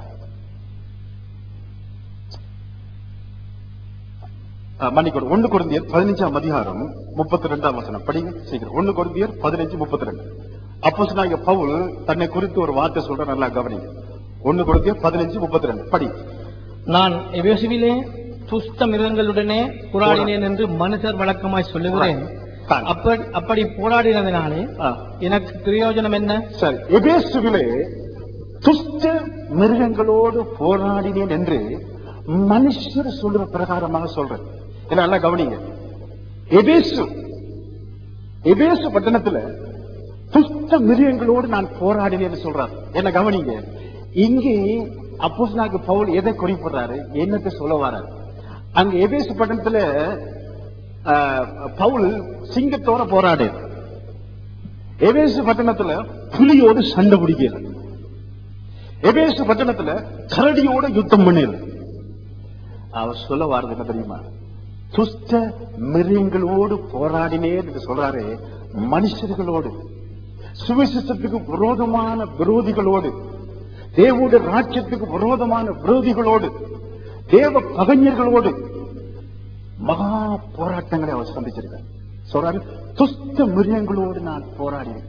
ஆஹ், மன்னிக்கணும் ஒண்ணு குருந்தியர் பதினஞ்சாம் அதிகாரம் முப்பத்தி ரெண்டாம் வசனம் படிங்க சீக்கிரம் ஒண்ணு குருந்தியர் பதினஞ்சு முப்பத்தி ரெண்டு அப்போ சொன்னாங்க பவுல் தன்னை குறித்து ஒரு வார்த்தை சொல்ற நல்லா கவனிங்க ஒண்ணு குருந்தியர் பதினஞ்சு முப்பத்தி ரெண்டு படி நான் எபேசுவிலே துஷ்ட மிருகங்களுடனே போராடினேன் என்று மனுஷர் வழக்கமாய் சொல்லுகிறேன் தான். அப்படி அப்படி போராடினதினாலே ஆ, எனக்கு பிரயோஜனம் என்ன சரி எபேசுவிலே துஷ்ட மிருகங்களோடு போராடினேன் என்று மனுஷர் சொல்ற பிரகாரமாக சொல்றேன் இல்ல நல்லா கவனிங்க எபேசு எபேசு பட்டணத்துல துஷ்ட மிருகங்களோடு நான் போராடினேன்னு சொல்றார் என்ன கவனிங்க இங்கே அப்போஸ்தலனாகிய பவுல் எதை குறிப்பிடுறாரு என்னத்தை சொல்ல வராரு அங்க எபேசு பட்டணத்துல ஆஹ், பவுல் சிங்கத்தோட போராடு எபேசு பட்டணத்துல புலியோடு சண்டை பிடிக்கல எபேசு பட்டணத்துல கரடியோட யுத்தம் பண்ணல அவர் சொல்ல வாரது என்ன தெரியுமா துஷ்ட மிருகங்களோடு போராடினேன் என்று சொல்றாரு மனுஷர்களோடு சுவிசேஷத்துக்கு விரோதமான விரோதிகளோடு தேவனுடைய ராஜ்யத்துக்கு விரோதமான விரோதிகளோடு தேவ பகைஞர்களோடு மகா போராட்டங்களை அவர் சந்திச்சிருக்கார் சொல்றாரு துஷ்ட மிருகங்களோடு நான் போராடினேன்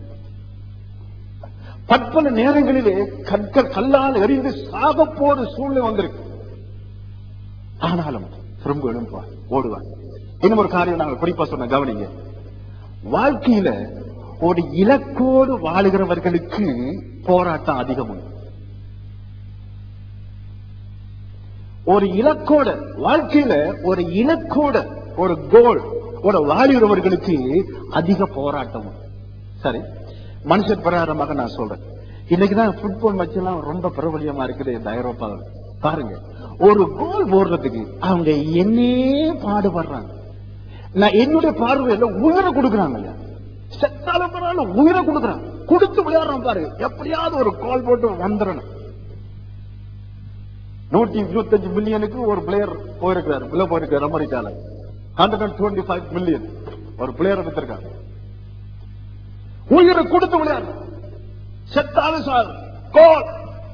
பற்பல நேரங்களிலே கற்கள் கல்லால் எறிந்து சாகப்போடு சூழ்நிலை வந்திருக்கு ஆனாலும் திரும்ப எழும்புவார் ஓடுவார் இன்னும் ஒரு காரியம் நாங்கள் குறிப்பா சொன்ன கவனிங்க வாழ்க்கையில ஒரு இலக்கோடு வாழுகிறவர்களுக்கு போராட்டம் அதிகம் உண்டு ஒரு இலக்கோட வாழ்க்கையில ஒரு இலக்கோட ஒரு கோல் ஒரு வாழுகிறவர்களுக்கு அதிக போராட்டம் உண்டு. சரி மனுஷன் பிரகாரமாக நான் சொல்றேன் இன்னைக்குதான் ஃபுட்பால் மேட்ச் எல்லாம் ரொம்ப பிரபலியமா இருக்குது இந்த ஐரோப்பாவில் பாருங்க ஒரு கோல் போடுறதுக்கு அவங்க என்னே பாடுபடுறாங்க நான் என்னுடைய பார்வையில உயிரை கொடுக்குறாங்க செத்தாலும் பரவாயில்ல உயிரை கொடுக்குறாங்க கொடுத்து விளையாடுறான் பாரு எப்படியாவது ஒரு கோல் போட்டு வந்துடணும் நூத்தி இருபத்தஞ்சு மில்லியனுக்கு ஒரு பிளேயர் போயிருக்காரு உள்ள போயிருக்காரு அமெரிக்கால hundred and twenty five million ஒரு பிளேயர் எடுத்திருக்காங்க உயிரை கொடுத்து விளையாடு செத்தாலும் சார் கோல்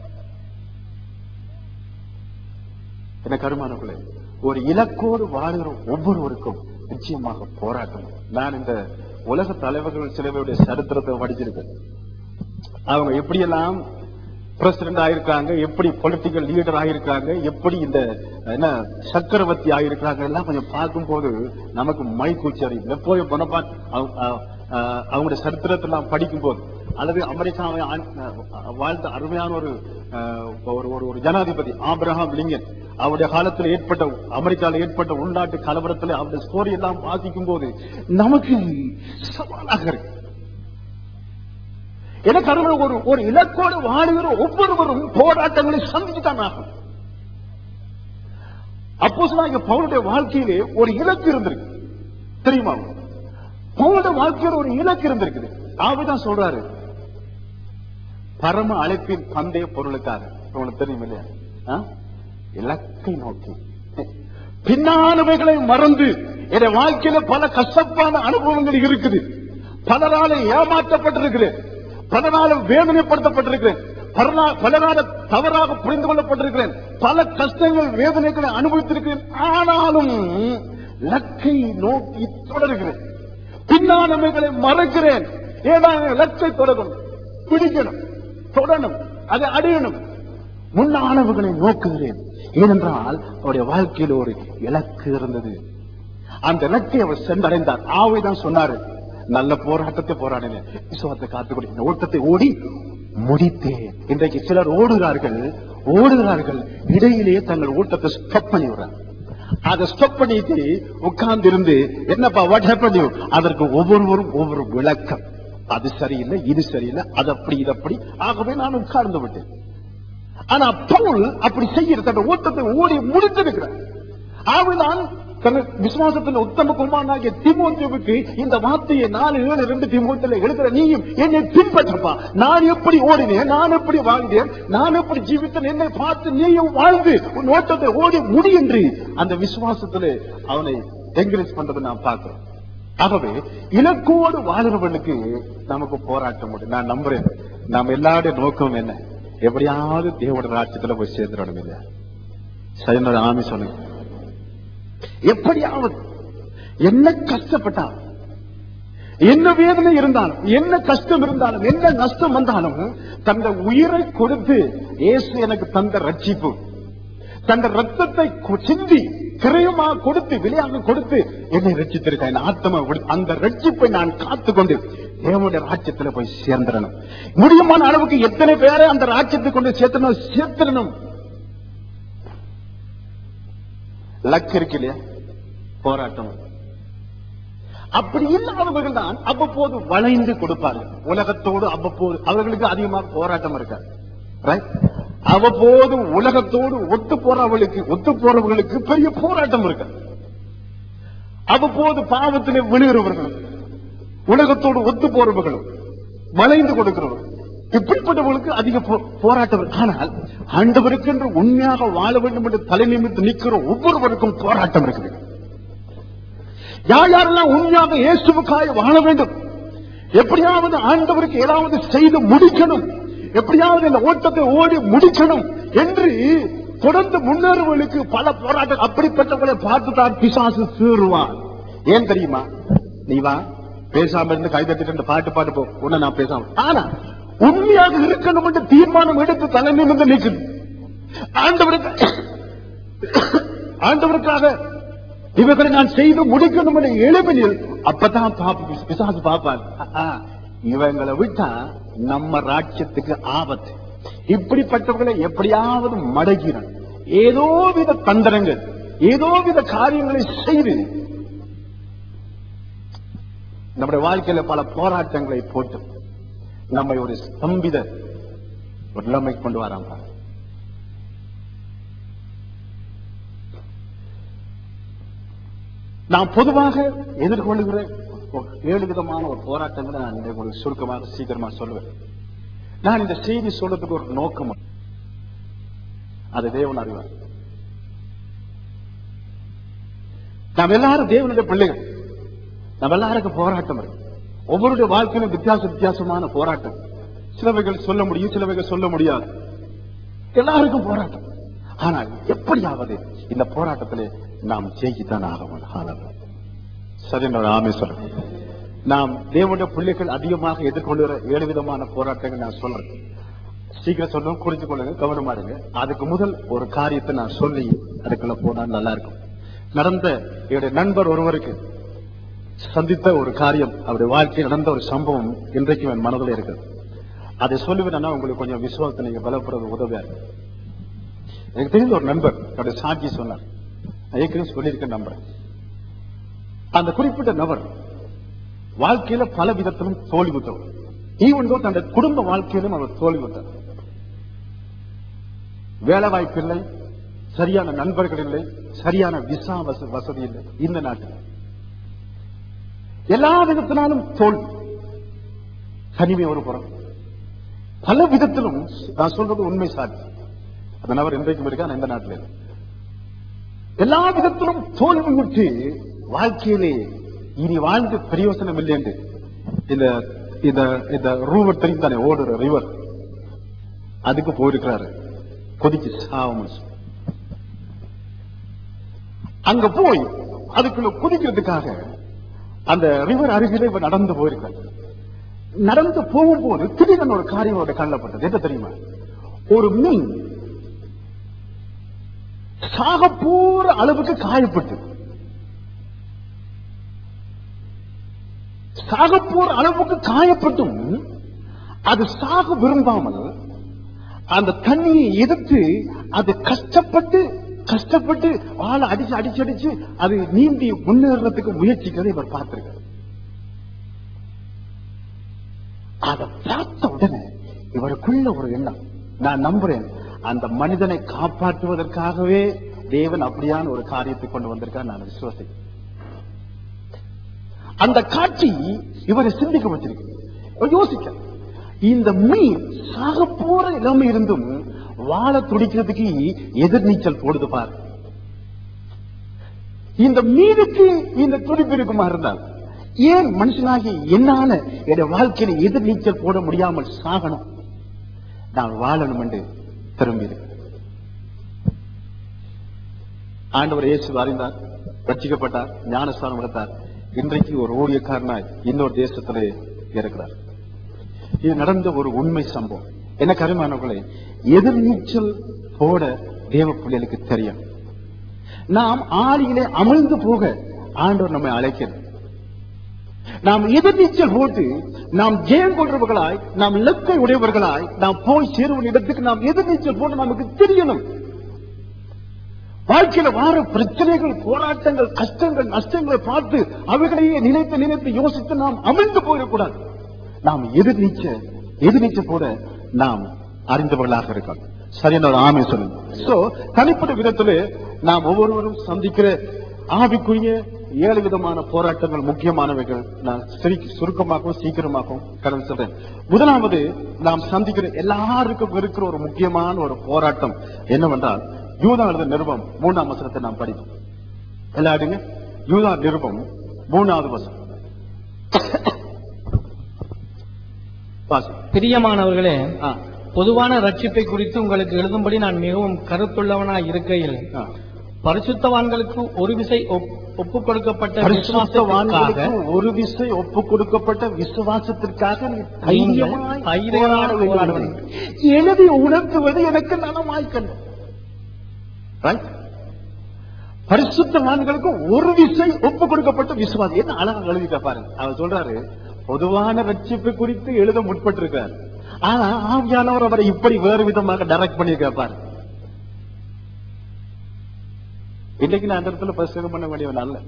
என்ன கருமானங்களே ஒரு இலக்கோடு வாழ்கிற ஒவ்வொருவருக்கும் நிச்சயமாக போராட்டம் நான் இந்த உலக தலைவர்கள் சிலவருடைய சரித்திரத்தை படிச்சிருக்கேன் அவங்க எப்படியெல்லாம் பிரசிடண்ட் ஆயிருக்காங்க எப்படி பொலிட்டிக்கல் லீடர் ஆயிருக்காங்க எப்படி இந்த என்ன சக்கரவர்த்தி ஆயிருக்காங்க எல்லாம் கொஞ்சம் பார்க்கும்போது நமக்கு மை கூச்சரி போய் பொனப்பாட் அவங்களுடைய சரித்திரத்தை எல்லாம் படிக்கும்போது அல்லது அமெரிக்காவை ஆண்- அஹ் வாழ்ந்த அருமையான ஒரு அஹ், ஒரு ஒரு- ஒரு ஜனாதிபதி ஆபிரகாம் லிங்கன் அவருடைய காலத்தில் ஏற்பட்ட அமெரிக்காவில் ஏற்பட்ட உள்நாட்டு கலவரத்தில் அவருடைய ஸ்டோரி எல்லாம் வாசிக்கும் போது நமக்கு சவாலாக இருக்கு எனக்கு அருமை ஒரு ஒரு இலக்கோடு வாழுகிற ஒவ்வொருவரும் போராட்டங்களை சந்திச்சுதான் ஆகும் அப்போ சொன்னாங்க பவுனுடைய வாழ்க்கையிலே ஒரு இலக்கு இருந்திருக்கு தெரியுமா பவுனுடைய வாழ்க்கையில ஒரு இலக்கு இருந்திருக்குது ஆவிதான் சொல்றாரு பரம அழைப்பின் பந்தய பொருளுக்காக உங்களுக்கு தெரியும் இல்லையா ஆ? இலக்கை நோக்கி பின்னானவைகளை மறந்து என் வாழ்க்கையில பல கஷ்டப்பான அனுபவங்கள் இருக்குது பலரால ஏமாற்றப்பட்டிருக்கிறேன் பலரால வேதனைப்படுத்தப்பட்டிருக்கிறேன் பலரா- பலரால தவறாக புரிந்து கொள்ளப்பட்டிருக்கிறேன் பல கஷ்டங்கள் வேதனைகளை அனுபவித்திருக்கிறேன் ஆனாலும் லக்கை நோக்கி தொடர்கிறேன் பின்னானவைகளை மறக்கிறேன் ஏன்னா லக்கை தொடரணும் பிடிக்கணும் தொடணும் அதை அடையணும் முன்னானவர்களை நோக்குகிறேன் ஏனென்றால் அவருடைய வாழ்க்கையில் ஒரு இலக்கு இருந்தது அந்த இலக்கை அவர் சென்றடைந்தார் ஆவைதான் சொன்னாரு நல்ல போராட்டத்தை போராடினேன் விசுவாசத்தை காத்துக்கொண்டு இந்த ஓட்டத்தை ஓடி முடித்தேன் இன்றைக்கு சிலர் ஓடுகிறார்கள் ஓடுகிறார்கள் இடையிலேயே தங்கள் ஓட்டத்தை ஸ்டாப் பண்ணி விடுறாங்க அதை ஸ்டாப் பண்ணிட்டு உட்கார்ந்து இருந்து என்னப்பா வாட் ஹேப்பன் யூ அதற்கு ஒவ்வொருவரும் ஒவ்வொரு விளக்கம் அது சரியில்லை இது சரியில்லை அது அப்படி இது அப்படி ஆகவே நான் உட்கார்ந்து விட்டேன் ஆனா பவுல் அப்படி செய்யற தன் ஓட்டத்தை ஓடி முடித்திருக்கிறார் ஆகவே நான் தன் விசுவாசத்தில் உத்தம குமாரனாகிய திமோத்தியுவுக்கு இந்த வார்த்தையை நாலு ஏழு ரெண்டு திமோத்தில எழுதுற நீயும் என்னை பின்பற்றப்பா நான் எப்படி ஓடினேன் நான் எப்படி வாழ்ந்தேன் நான் எப்படி ஜீவித்தேன் என்னை பார்த்து நீயும் வாழ்ந்து உன் ஓட்டத்தை ஓடி முடி என்று அந்த விசுவாசத்திலே அவனை என்கரேஜ் பண்றதை நான் பார்க்கிறேன் ஆகவே இலக்கோடு வாழ்றவர்களுக்கு நமக்கு போராட்டம் உண்டு நான் நம்புறேன் நம்ம எல்லாருடைய நோக்கம் என்ன எப்படியாவது தேவோட ராஜ்யத்துல போய் சேர்ந்துடணும் இல்லையா சைனோட ஆமி சொல்லுங்க எப்படியாவது என்ன கஷ்டப்பட்டா என்ன வேதனை இருந்தாலும் என்ன கஷ்டம் இருந்தாலும் என்ன நஷ்டம் வந்தாலும் தந்த உயிரை கொடுத்து இயேசு எனக்கு தந்த ரட்சிப்பு தந்த ரத்தத்தை கொ- சிந்தி கிரயமா கொடுத்து விலையாக கொடுத்து என்னை ரட்சித்திருக்க என் ஆத்மா கொடுத்து அந்த ரட்சிப்பை நான் காத்துக்கொண்டு தேவனுடைய ராஜ்யத்துல போய் சேர்ந்துடணும் முடியுமான அளவுக்கு எத்தனை பேரை அந்த ராஜ்யத்துக்கு கொண்டு சேர்த்தணும் சேர்த்திடணும் லக் இருக்கு இல்லையா போராட்டம் அப்படி இல்லாதவர்கள் தான் அவ்வப்போது வளைந்து கொடுப்பார்கள் உலகத்தோடு அவ்வப்போது அவர்களுக்கு அதிகமாக போராட்டம் இருக்காது Right? அவ்வப்போது உலகத்தோடு ஒத்து போறவர்களுக்கு ஒத்து போறவர்களுக்கு பெரிய போராட்டம் இருக்கு அவ்வப்போது பாவத்திலே விழுகிறவர்களும் உலகத்தோடு ஒத்து போறவர்களும் வளைந்து கொடுக்கிறவர்கள் இப்படிப்பட்டவர்களுக்கு அதிக போ- போராட்டம் இருக்கு. ஆனால் ஆண்டவருக்கு என்று உண்மையாக வாழ வேண்டும் என்று தலை நிமித்து நிற்கிற ஒவ்வொருவருக்கும் போராட்டம் இருக்குது யார் யாரெல்லாம் உண்மையாக இயேசுவுக்காக வாழ வேண்டும் எப்படியாவது ஆண்டவருக்கு ஏதாவது செய்து முடிக்கணும் எப்படியாவது இந்த ஓட்டத்தை ஓடி முடிக்கணும் என்று தொடர்ந்து முன்னேறுவர்களுக்கு பல போராட்டம் அப்படிப்பட்டவர்களை பார்த்து தான் பிசாசு சீருவான் ஏன் தெரியுமா நீ வா பேசாம இருந்து கைதட்டிட்டு இருந்து பாட்டு பாட்டு போ உன்னை நான் பேசாம ஆனா உண்மையாக இருக்கணும் என்று தீர்மானம் எடுத்து தலை நிமிர்ந்து நிற்குது ஆண்டவருக்கு ஆண்டவருக்காக இவர்களை நான் செய்து முடிக்கணும் என்ற எளிமையில் அப்பதான் பாப்ப பிசாசு பார்ப்பான் ஆ, இவங்களை விட்டா நம்ம ராஜ்யத்துக்கு ஆபத்து இப்படிப்பட்டவர்களை எப்படியாவது மடக்கிறோம் ஏதோ வித தந்திரங்கள் ஏதோ வித காரியங்களை செய்து நம்முடைய வாழ்க்கையில பல போராட்டங்களை போட்டு நம்மை ஒரு ஸ்தம்பித ஒரு நிலைமை கொண்டு வராங்க நான் பொதுவாக எதிர்கொள்ளுகிற ஒரு ஏழு விதமான ஒரு போராட்டங்களை நான் இன்றைக்கு உங்களுக்கு சுருக்கமாக சீக்கிரமா சொல்லுவேன் நான் இந்த செய்தி சொல்றதுக்கு ஒரு நோக்கம் உண்டு. அது தேவன் அறிவார் நாம் எல்லாரும் தேவனுடைய பிள்ளைகள் நம்ம எல்லாருக்கும் போராட்டம் இருக்கு ஒவ்வொருடைய வாழ்க்கையிலும் வித்தியாச வித்தியாசமான போராட்டம் சிலவைகள் சொல்ல முடியும் சிலவைகள் சொல்ல முடியாது எல்லாருக்கும் போராட்டம் ஆனால் எப்படியாவது இந்த போராட்டத்திலே நாம் ஜெயிச்சுத்தான் ஆக வேண்டும் சரி என்னோட ஆமை சொல்றேன் நாம் தேவனுடைய பிள்ளைகள் அதிகமாக எதிர்கொள்கிற ஏழு விதமான போராட்டங்கள் நான் சொல்றேன் சீக்கிரம் சொல்லணும் குறித்து கொள்ளுங்க கவனமா இருங்க அதுக்கு முதல் ஒரு காரியத்தை நான் சொல்லி அதுக்குள்ள போனா நல்லா இருக்கும் நடந்த என்னுடைய நண்பர் ஒருவருக்கு சந்தித்த ஒரு காரியம் அவருடைய வாழ்க்கையில் நடந்த ஒரு சம்பவம் இன்றைக்கு என் மனதில் இருக்குது அதை சொல்லுவேன்னா உங்களுக்கு கொஞ்சம் விசுவாசத்தை நீங்க பலப்படுறது உதவியா இருக்கும் எனக்கு தெரிந்த ஒரு நண்பர் அவருடைய சாட்சி சொன்னார் நான் ஏற்கனவே சொல்லியிருக்கேன் நம்புறேன் அந்த குறிப்பிட்ட நபர் வாழ்க்கையில பல விதத்திலும் தோல்வித்தவர் ஈவன் தோ தன்னுடைய குடும்ப வாழ்க்கையிலும் அவர் தோல்வித்தார் வேலை வாய்ப்பு இல்லை சரியான நண்பர்கள் இல்லை சரியான விசா வச- வசதி இல்லை இந்த நாட்டில் எல்லா விதத்தினாலும் தோல்வி தனிமை ஒரு புறம் பல விதத்திலும் நான் சொல்றது உண்மை சாட்சி அந்த நபர் இன்றைக்கும் இருக்கா எந்த நாட்டில் இல்லை. எல்லா விதத்திலும் தோல்வி விட்டு வாழ்க்கையிலே இனி வாழ்ந்து பிரயோசனம் இல்லை என்று இந்த இந்த இந்த ரூவர் தெரியும் தானே ஓடுற ரிவர் அதுக்கு போயிருக்கிறாரு கொதிச்சு சாவம் அங்க போய் அதுக்குள்ள குதிக்கிறதுக்காக அந்த ரிவர் அருகிலே இவர் நடந்து போயிருக்காரு நடந்து போகும்போது திடீரென ஒரு காரியம் அவருடைய கண்ணில் பட்டது என்ன தெரியுமா ஒரு மீன் சாக போற அளவுக்கு காயப்பட்டு சாக போற அளவுக்கு காயப்பட்டும் அது சாக விரும்பாமல் அந்த தண்ணியை எதிர்த்து அது கஷ்டப்பட்டு கஷ்டப்பட்டு ஆளை அடிச்சு அடிச்சு அடிச்சு அது நீந்தி முன்னேறதுக்கு முயற்சிக்கிறதை இவர் பார்த்திருக்கார் இவருக்குள்ள ஒரு எண்ணம் நான் நம்புறேன் அந்த மனிதனை காப்பாற்றுவதற்காகவே தேவன் அப்படியான ஒரு காரியத்தை கொண்டு வந்திருக்கார் நான் விசுவாசிக்கிறேன் அந்த காட்சி இவரை சிந்திக்க வச்சிருக்கு இவர் யோசிக்க இந்த மீன் சாக போற இளமை இருந்தும் வாழ துடிக்கிறதுக்கு எதிர்நீச்சல் போடுது பாரு இந்த மீனுக்கு இந்த துடிப்பு இருக்குமா இருந்தால் ஏன் மனுஷனாகி என்னால என் வாழ்க்கையில எதிர்நீச்சல் போட முடியாமல் சாகணும் நான் வாழணும் என்று திரும்பி ஆண்டவர் இயேசு அறிந்தார் ரட்சிக்கப்பட்டார் ஞானஸ்தானம் எடுத்தார் இன்றைக்கு ஒரு ஊழியக்காரனாய் இன்னொரு தேசத்திலே இருக்கிறார் இது நடந்த ஒரு உண்மை சம்பவம் என்ன கருமானவர்களே எதிர்நீச்சல் போட தேவ பிள்ளைகளுக்கு தெரியும் நாம் ஆளியிலே அமிழ்ந்து போக ஆண்டவர் நம்மை அழைக்கிறது நாம் எதிர்நீச்சல் போட்டு நாம் ஜெயம் கொள்றவர்களாய் நாம் இலக்கை உடையவர்களாய் நாம் போய் சேருவன் இடத்துக்கு நாம் எதிர்நீச்சல் போட்டு நமக்கு தெரியணும் வாழ்க்கையில வார பிரச்சனைகள் போராட்டங்கள் கஷ்டங்கள் நஷ்டங்களை பார்த்து அவைகளையே நினைத்து நினைத்து யோசித்து நாம் அமிழ்ந்து போயிடக்கூடாது நாம் எதிர்நீச்ச எதிர்நீச்ச போட நாம் அறிந்தவர்களாக இருக்கோம் சரியான ஒரு ஆமை சொல்லுங்க சோ தனிப்பட்ட விதத்திலே நாம் ஒவ்வொருவரும் சந்திக்கிற ஆவிக்குரிய ஏழு விதமான போராட்டங்கள் முக்கியமானவைகள் நான் சரி- சுருக்கமாகவும் சீக்கிரமாகவும் கடந்து சொல்றேன் முதலாவது நாம் சந்திக்கிற எல்லாருக்கும் இருக்கிற ஒரு முக்கியமான ஒரு போராட்டம் என்னவென்றால் யூதா எழுத நிருபம் மூணாம் வசனத்தை நாம் படிப்போம் எல்லாருங்க யூதா நிருபம் மூணாவது வசனம் வாசி. பிரியமானவர்களே ஆ, பொதுவான ரட்சிப்பை குறித்து உங்களுக்கு எழுதும்படி நான் மிகவும் கருத்துள்ளவனாய் இருக்கையில் ஆ. பரிசுத்தவான்களுக்கு ஒரு விசை ஒப்- ஒப்புக் கொடுக்கப்பட்ட பரிசுத்தவான்களுக்கு விசுவாசத்திற்காக ஒரு விசை ஒப்பு கொடுக்கப்பட்ட விசுவாசத்திற்காக நீ தைரியமாய் தைரியமாய் போராட வேண்டும் போராட என்று எழுதி உணர்த்துவது எனக்கு நலமாய்க்கணும் Right? பரிசுத்தவான்களுக்கு ஒரு விசை ஒப்பு கொடுக்கப்பட்ட விசுவாசம் என்ன அழகா எழுதிக்க பாருங்க அவர் சொல்றாரு பொதுவான ரட்சிப்பு குறித்து எழுத முற்பட்டிருக்கார் ஆனா ஆவியானவர் அவரை இப்படி வேறு விதமாக டைரக்ட் பண்ணியிருக்க பாருங்க இன்னைக்கு நான் அந்த இடத்துல பிரசங்கம் பண்ண வேண்டியவன் அல்ல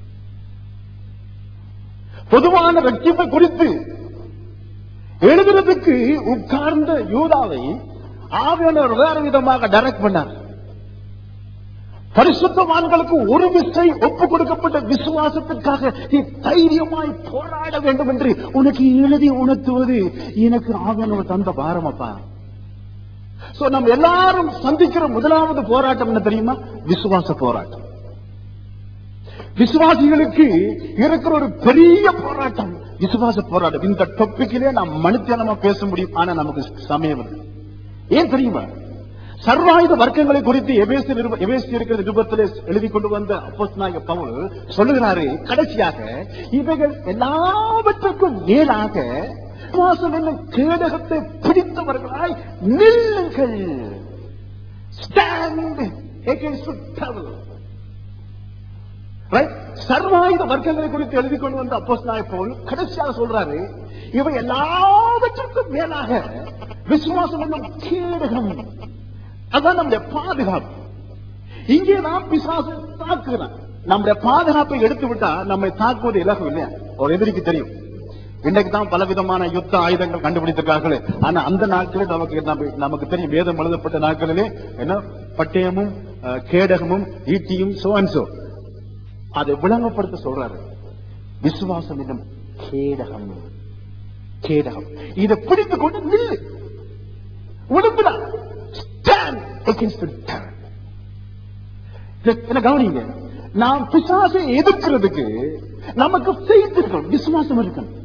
பொதுவான ரட்சிப்பை குறித்து எழுதுறதுக்கு உட்கார்ந்த யூதாவை ஆவியானவர் வேற விதமாக டைரக்ட் பண்ணார் பரிசுத்தவான்களுக்கு ஒரு விசை ஒப்பு கொடுக்கப்பட்ட விசுவாசத்திற்காக நீ தைரியமாய் போராட வேண்டும் என்று உனக்கு எழுதி உணர்த்துவது எனக்கு ஆவியானவர் தந்த பாரமப்பா சோ நம்ம எல்லாரும் சந்திக்கிற முதலாவது போராட்டம் என்ன தெரியுமா விசுவாச போராட்டம் விசுவாசிகளுக்கு இருக்கிற ஒரு பெரிய போராட்டம் விசுவாச போராட்டம் இந்த டொப்பிக்கிலே நாம் மனுத்தியானமா பேச முடியும் ஆனா நமக்கு சமயம் இல்லை. ஏன் தெரியுமா சர்வாயுத வர்க்கங்களை குறித்து எபேசி நிருப- எபேசி இருக்கிற நிருபத்திலே எழுதி கொண்டு வந்த அப்போஸ்தலனாகிய பவுல் சொல்லுகிறாரு கடைசியாக இவைகள் எல்லாவற்றுக்கும் மேலாக விசுவாசம் என்னும் கேடகத்தை பிடித்தவர்களாய் நில்லுங்கள் stand against the devil Right? சர்வாயுத வர்க்கங்களை குறித்து எழுதி கொண்டு வந்த அப்போஸ்தலனாகிய பவுல் கடைசியாக சொல்றாரு இவை எல்லாவற்றுக்கும் மேலாக விசுவாசம் என்னும் கேடகம் அதான் நம்முடைய பாதுகாப்பு இங்கே நாம் பிசாசு தாக்குகிறான் நம்முடைய பாதுகாப்பை எடுத்து விட்டா நம்மை தாக்குவது இலகு இல்லையா ஒரு எதிரிக்கு தெரியும் இன்னைக்கு தான் பலவிதமான யுத்த ஆயுதங்கள் கண்டுபிடித்திருக்கார்கள் ஆனா அந்த நாட்களில் நமக்கு நம்ம- நமக்கு தெரியும் வேதம் எழுதப்பட்ட நாட்களிலே என்ன பட்டயமும் அஹ், கேடகமும் ஈட்டியும் so and so அதை விளங்கப்படுத்த சொல்றாரு விசுவாசம் என்னும் கேடகம் கேடகம் இதை பிடித்துக் கொண்டு நில்லு உடுப்புடா stand against the devil. இத- என்ன கவனிங்க நாம் பிசாசை எதிர்க்கிறதுக்கு நமக்கு faith இருக்கணும் விசுவாசம் இருக்கணும்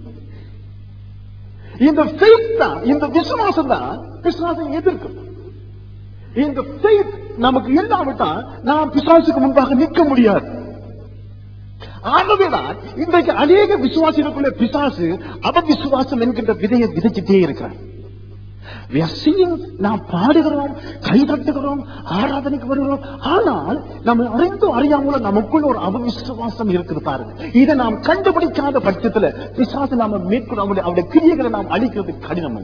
இந்த faith தான் இந்த விசுவாசம் தான் பிசாசை எதிர்க்கும் இந்த faith நமக்கு இல்லாவிட்டால் நாம் பிசாசுக்கு முன்பாக நிற்க முடியாது ஆகவேதான் இன்றைக்கு அநேக விசுவாசிகளுக்குள்ள பிசாசு அவவிசுவாசம் என்கின்ற விதையை விதைச்சிட்டே இருக்கிறான் We are singing, நாம் பாடுகிறோம் கை தட்டுகிறோம் ஆராதனைக்கு வருகிறோம் ஆனால் நம்ம அறிந்தும் அறியாமலும் நமக்குள்ள ஒரு அவவிசுவாசம் இருக்குது பாருங்க இதை நாம் கண்டுபிடிக்காத பட்சத்துல பிசாசு நாம மேற்கொள்ள அவருடைய அவருடைய கிரியைகளை நாம் அழிக்கிறது கடினம்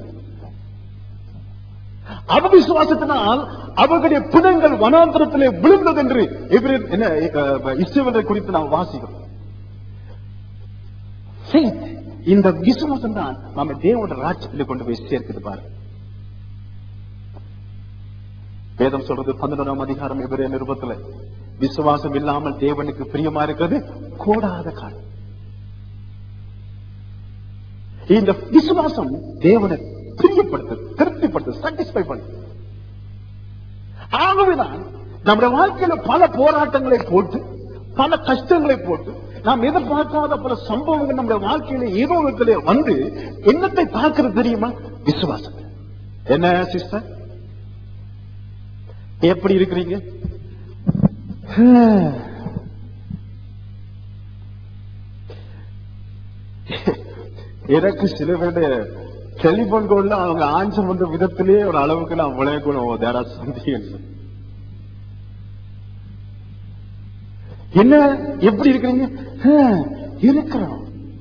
அவவிசுவாசத்தினால் அவர்களுடைய பிணங்கள் வனாந்தரத்திலே விழுந்தது என்று எபிரேயர் என்ன அஹ், இஸ்ரவேலரை குறித்து நாம் வாசிக்கிறோம் Faith, இந்த விசுவாசம் தான் நம்ம தேவோட ராஜ்யத்தில் கொண்டு போய் சேர்க்குது பாருங்க வேதம் சொல்றது பதினொன்றாம் அதிகாரம் எதிரே நிருபத்துல விசுவாசம் இல்லாமல் தேவனுக்கு பிரியமா இருக்கிறது கூடாத காலம் இந்த விசுவாசம் தேவனை பிரியப்படுத்து திருப்திப்படுத்து சாட்டிஸ்பை பண்ணுது ஆகவேதான் நம்முடைய வாழ்க்கையில பல போராட்டங்களை போட்டு பல கஷ்டங்களை போட்டு நாம் எதிர்பார்க்காத பல சம்பவங்கள் நம்முடைய வாழ்க்கையில ஏதோ விதத்திலே வந்து என்னத்தை பார்க்கிறது தெரியுமா விசுவாசம் என்ன சிஸ்டர் எப்படி இருக்கிறீங்க எனக்கு சில பேருடைய டெலிபோன் கோல்ல அவங்க ஆன்சர் பண்ற விதத்திலேயே ஒரு அளவுக்கு நான் விளையக்கூடும் தேரா சந்தேகம் என்ன எப்படி இருக்கிறீங்க "ஆ, இருக்கிறோம்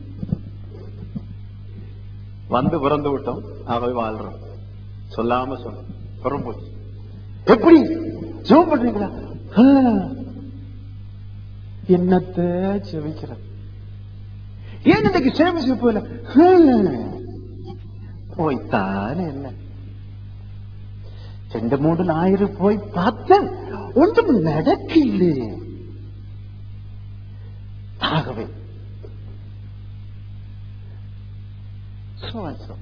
வந்து பிறந்து விட்டோம் ஆகவே வாழ்றோம் சொல்லாம சொன்னோம் புறம்போச்சு எப்படி ஜோம் பண்றீங்களா "ஆ, என்னத்த செவிக்கிறது ஏன் இன்னைக்கு சேமிச்சு போயில போய்த்தானே என்ன ரெண்டு மூணு ஞாயிறு போய் பார்த்தேன் ஒன்றும் நடக்கல ஆகவே so and so.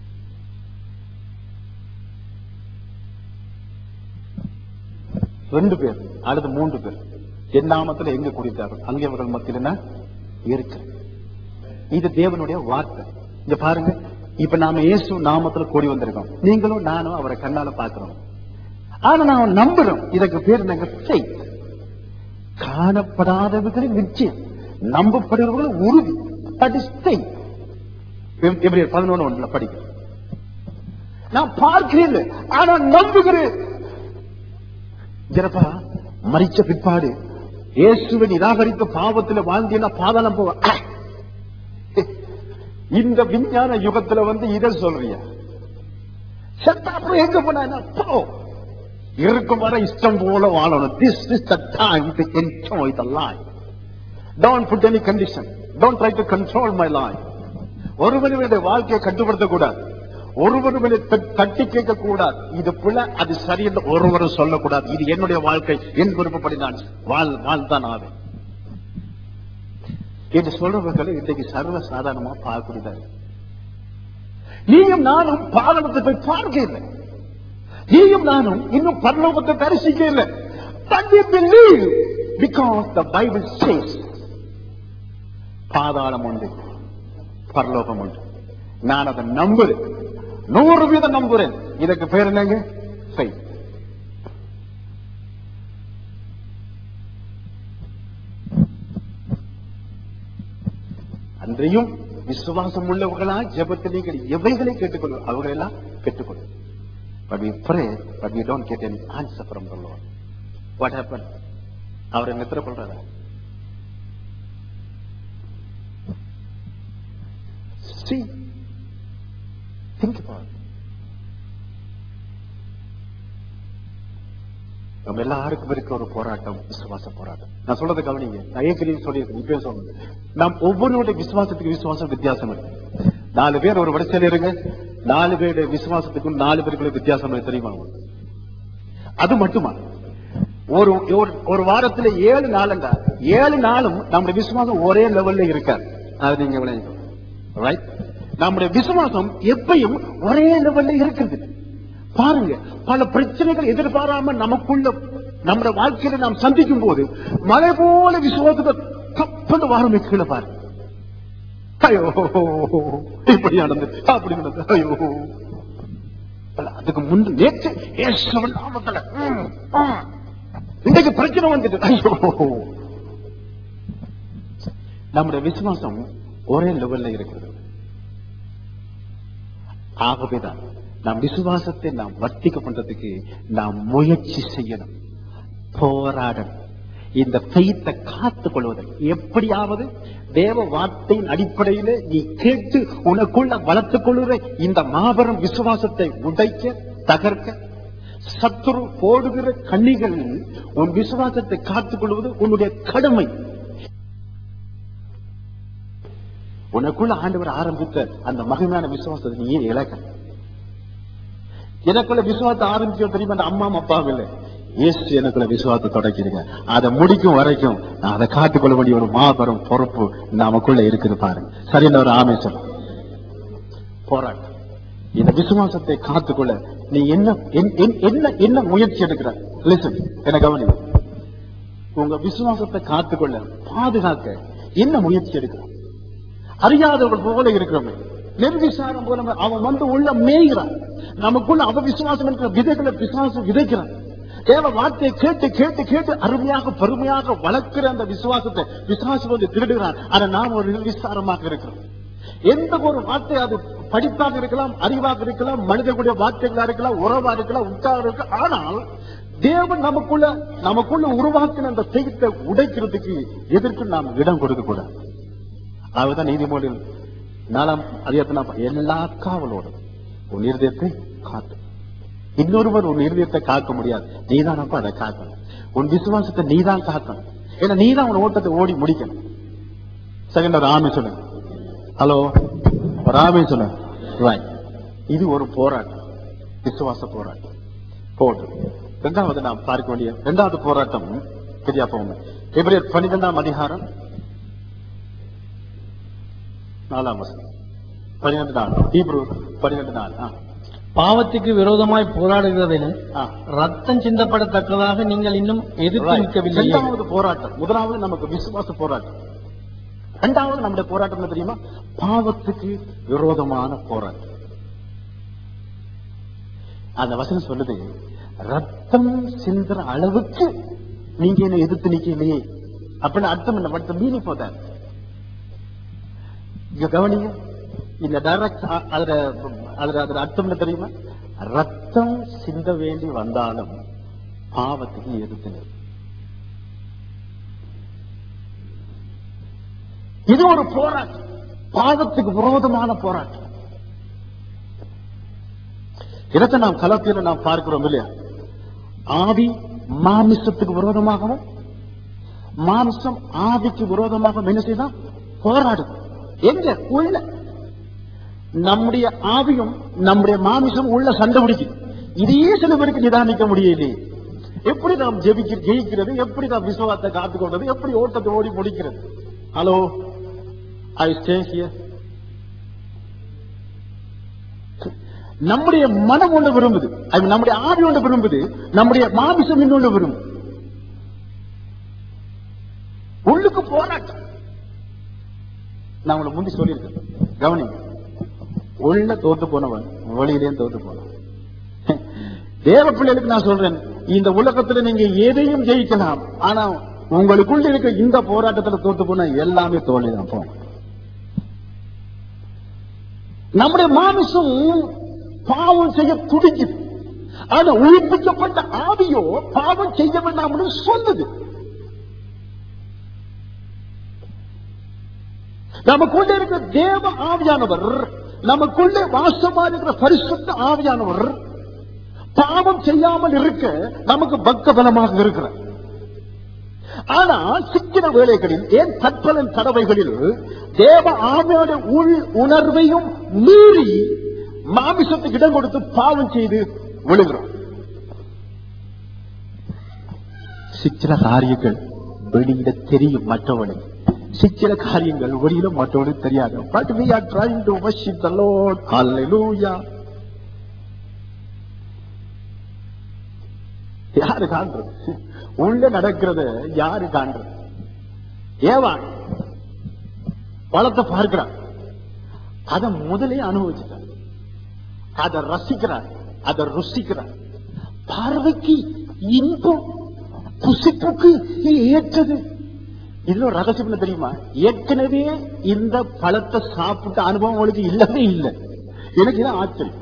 ரெண்டு பேர் அல்லது மூன்று பேர் என் நாமத்துல எங்க குடித்தார்கள் அங்கே அவர்கள் மத்தியில் என்ன இருக்கு இது தேவனுடைய வார்த்தை இங்க பாருங்க இப்ப நாம இயேசு நாமத்துல கூடி வந்திருக்கோம் நீங்களும் நானும் அவரை கண்ணால பாக்குறோம் ஆனா நான் நம்புறோம் இதுக்கு பேர் நாங்க faith. காணப்படாதவர்களை நிச்சயம் நம்பப்படுகிறவர்கள் உறுதி தட் இஸ் faith. எப்- எபிரேயர் பதினொன்னு ஒண்ணுல படிக்கிறேன் நான் பார்க்கிறேன் ஆனா நம்புகிறேன் ஜனப்பா மறிச்ச பிற்பாடு இயேசுவை நிராகரித்த பாவத்துல வாழ்ந்தீங்கன்னா பாதாளம் போவ அஹ். இந்த விஞ்ஞான யுகத்துல வந்து இத சொல்றிய செத்தா அப்புறம் எங்க போனா போ இருக்கும் வரை இஷ்டம் போல வாழணும் this is the time to enjoy the life don't put any condition don't try to control my life ஒருவனுடைய வாழ்க்கையை கட்டுப்படுத்த கூடாது ஒருவருவனை தட்டி கேட்க கூடாது இது பிள்ளை அது சரியென்று ஒருவரும் சொல்லக்கூடாது இது என்னுடைய வாழ்க்கை என் விருப்பப்படி நான் வாழ் வாழ்தான் ஆவேன் என்று சொல்றவர்களை இன்றைக்கு சர்வ சாதாரணமா பார்க்கிறார் நீயும் நானும் பாதனத்தை போய் பார்க்க இல்லை நீயும் நானும் இன்னும் பரலோகத்தை தரிசிக்க இல்லை But we believe because the Bible says பாதாளம் உண்டு பரலோகம் உண்டு நான் அதை நம்புறேன் நூறு வீதம் நம்புறேன் இதுக்கு பேர் என்னங்க faith. அன்றையும் விசுவாசம் உள்ளவர்களா ஜெபத்தில் நீங்கள் எவைகளை கேட்டுக்கொள்ளும் அவர்களெல்லாம் பெற்றுக்கொள்ளும் But we pray, but we don't get any answer from the Lord. What happened? அவர் நித்திர கொள்றாரா See, think about it. நம்ம எல்லாருக்கும் இருக்க ஒரு போராட்டம் விசுவாச போராட்டம் நான் சொல்றதை கவனிங்க நான் ஏற்கனவே சொல்லியிருக்கேன் இப்பயே சொல்லுங்க நாம் ஒவ்வொருடைய விசுவாசத்துக்கு விசுவாசம் வித்தியாசம் இருக்கு நாலு பேர் ஒரு வரிசையில இருங்க நாலு பேருடைய விசுவாசத்துக்கும் நாலு பேருக்குள்ள வித்தியாசம் இருக்கு தெரியுமா உங்களுக்கு? அது மட்டுமா ஒரு ஒரு- ஒரு வாரத்துல ஏழு நாளுங்க ஏழு நாளும் நம்முடைய விசுவாசம் ஒரே லெவல்ல இருக்காது அது நீங்க விளையாடு ரைட் நம்முடைய விசுவாசம் எப்பயும் ஒரே லெவல்ல இருக்குது பாருங்க பல பிரச்சனைகள் எதிர்பாராம நமக்குள்ள நம்முடைய வாழ்க்கையில நாம் சந்திக்கும் போது மழை போல விசுவாசத்தை தப்பன்னு வாரம் கீழே பாருங்க ஐயோ இப்படி நடந்து அப்படி நடந்து ஐயோ அல்ல, அதுக்கு முன்பு நேற்று இயேசுவின் நாமத்துல ம், ஆ. இன்றைக்கு பிரச்சனை வந்துட்டு ஐயோ நம்முடைய விசுவாசம் ஒரே லெவல்ல இருக்கிறது ஆகவேதான் நம் விசுவாசத்தை நாம் வர்த்திக்க பண்றதுக்கு நாம் முயற்சி செய்யணும் போராடணும் இந்த பெய்த்தை காத்துக் கொள்வதற்கு எப்படியாவது தேவ வார்த்தையின் அடிப்படையிலே நீ கேட்டு உனக்குள்ள வளர்த்துக் கொள்ளுற இந்த மாபெரும் விசுவாசத்தை உடைக்க தகர்க்க சத்துரு போடுகிற கண்ணிகள் உன் விசுவாசத்தை காத்துக் கொள்வது உன்னுடைய கடமை உனக்குள்ள ஆண்டவர் ஆரம்பித்த அந்த மகிமையான விசுவாசத்தை நீயே இழக்க எனக்குள்ள விசுவாசத்தை ஆரம்பிச்சோம் தெரியுமா அந்த அம்மா அப்பாவும் இல்லை இயேசு எனக்குள்ள விசுவாசத்தை தொடக்கிறீங்க அதை முடிக்கும் வரைக்கும் நான் அதை காத்துக்கொள்ள வேண்டிய ஒரு மாபெரும் பொறுப்பு நமக்குள்ள இருக்குது பாருங்க சரியான ஒரு ஆமை சொல்ல போராட்டம் இந்த விசுவாசத்தை காத்துக்கொள்ள நீ என்ன என்- என்- என்ன என்ன முயற்சி எடுக்கிற லிசன் என்ன கவனி உங்க விசுவாசத்தை காத்துக்கொள்ள பாதுகாக்க என்ன முயற்சி எடுக்கிற அறியாதவர்கள் போல இருக்கிறவங்க நிர்விசாரம் போல அவன் வந்து உள்ள மேய்கிறான் நமக்குள்ள அவ விசுவாசம் இருக்கிற விதைகளை விசுவாசம் விதைக்கிறான் தேவ வார்த்தையை கேட்டு கேட்டு கேட்டு அருமையாக பெருமையாக வளர்க்கிற அந்த விசுவாசத்தை விசுவாசம் வந்து திருடுகிறான் ஆனா நாம் ஒரு நிர்விசாரமாக இருக்கிறோம் எந்த ஒரு வார்த்தை அது படிப்பாக இருக்கலாம் அறிவாக இருக்கலாம் மனிதர்களுடைய வார்த்தைகளா இருக்கலாம் உறவா இருக்கலாம் உட்கார இருக்கலாம் ஆனால் தேவன் நமக்குள்ள நமக்குள்ள உருவாக்கின அந்த செய்தியை உடைக்கிறதுக்கு எதற்கு நாம் இடம் கொடுக்க கூடாது அதுதான் நீதிமொழியில் நாலாம் அதிகத்தினா எல்லா காவலோடும் உன் இருதயத்தை காத்து இன்னொருவர் உன் இருதயத்தை காக்க முடியாது நீதான் அப்ப அதை காக்கணும் உன் விசுவாசத்தை நீதான் காக்கணும் ஏன்னா நீதான் உன் ஓட்டத்தை ஓடி முடிக்கணும் செகண்ட் ஒரு ஆமை சொல்லுங்க ஹலோ ஒரு ஆமை சொல்லுங்க Right. இது ஒரு போராட்டம் விசுவாச போராட்டம் போடு இரண்டாவது நாம் பார்க்க வேண்டிய இரண்டாவது போராட்டம் சரியா போங்க எபிரேயர் பன்னிரெண்டாம் அதிகாரம் நாலாம் வசனம் பன்னிரெண்டு நாள் ஹீப்ரு பன்னிரெண்டு நாள் ஆ, பாவத்துக்கு விரோதமாய் போராடுகிறதில் ஆ. ரத்தம் சிந்தப்படத்தக்கதாக நீங்கள் இன்னும் எதிர்த்து Right. நிற்கவில்லையே இரண்டாவது போராட்டம் முதலாவது நமக்கு விசுவாச போராட்டம் இரண்டாவது நம்முடைய போராட்டம் என்ன தெரியுமா பாவத்துக்கு விரோதமான போராட்டம் அந்த வசனம் சொல்லுது ரத்தம் சிந்துற அளவுக்கு நீங்க என்ன எதிர்த்து நிக்கலையே அப்படின்னு அர்த்தம் என்ன பட் மீனிங் for that இங்க கவனிங்க இந்த டைரக்ட் அதுல அதுல அதுல அர்த்தம் என்ன தெரியுமா ரத்தம் சிந்த வேண்டி வந்தாலும் பாவத்துக்கு எதிர்த்து நிற்பது. இது ஒரு போராட்டம் பாவத்துக்கு விரோதமான போராட்டம் இதத்தை நாம் கலத்தில நாம் பார்க்கிறோம் இல்லையா ஆவி மாமிசத்துக்கு விரோதமாகவும் மாமிசம் ஆவிக்கு விரோதமாக என்ன செய்தான் போராடும் எங்க உள்ள நம்முடைய ஆவியும் நம்முடைய மாமிசம் உள்ள சண்டை பிடிக்குது இதையே சில பேருக்கு நிதானிக்க முடியலையே எப்படி நாம் ஜெபிக்க ஜெயிக்கிறது எப்படி நாம் விசுவாசத்தை காத்துக்கொள்றது எப்படி ஓட்டத்தை ஓடி முடிக்கிறது ஹலோ ஐ ஸ்டே ஹியர் நம்முடைய மனம் ஒன்று விரும்புது அது நம்முடைய ஆவி ஒன்று விரும்புது நம்முடைய மாமிசம் இன்னொன்று விரும்புது உள்ளுக்கு போராட்டம் நான் உங்களை முந்தி சொல்லியிருக்கேன் கவனி உள்ள தோத்து போனவன் வெளியிலேயும் தோத்து போனவன் தேவ பிள்ளைகளுக்கு நான் சொல்றேன் இந்த உலகத்துல நீங்க எதையும் ஜெயிக்கலாம் ஆனா உங்களுக்குள்ள இருக்க இந்த போராட்டத்துல தோத்து போனா எல்லாமே தோல்விதான் போகும் நம்முடைய மாமிசம் பாவம் செய்ய துடிக்குது ஆனா உயிர்ப்பிக்கப்பட்ட ஆவியோ பாவம் செய்ய வேண்டாம்னு சொல்லுது நமக்குள்ள இருக்கிற தேவ ஆவியானவர் நமக்குள்ளே வாசமா இருக்கிற பரிசுத்த ஆவியானவர் பாவம் செய்யாமல் இருக்க நமக்கு பக்கபலமாக இருக்கிறார் ஆனா சிக்கின வேளைகளில் ஏன் தற்பலன் தடவைகளில் தேவ ஆவியான உள் உணர்வையும் மீறி மாமிசத்துக்கு இடம் கொடுத்து பாவம் செய்து விழுகிறோம் சிற்சில காரியங்கள் வெளியில தெரியும் மற்றவனுக்கு சிற்சில காரியங்கள் வெளியில மற்றவனுக்கு தெரியாது but we are trying to worship the lord hallelujah யாரு காண்றது உள்ள நடக்கிறத யாரு காண்றது ஏவான் பழத்தை பார்க்கிறான் அதை முதலே அனுபவிச்சுட்டான் அதை ரசிக்கிறார் அதை ருசிக்கிறார் பார்வைக்கு இன்பம் புசிப்புக்கு ஏற்றது இதுல ஒரு ரகசியம் என்ன தெரியுமா ஏற்கனவே இந்த பழத்தை சாப்பிட்ட அனுபவம் அவளுக்கு இல்லவே இல்லை எனக்கு இதான் ஆச்சரியம்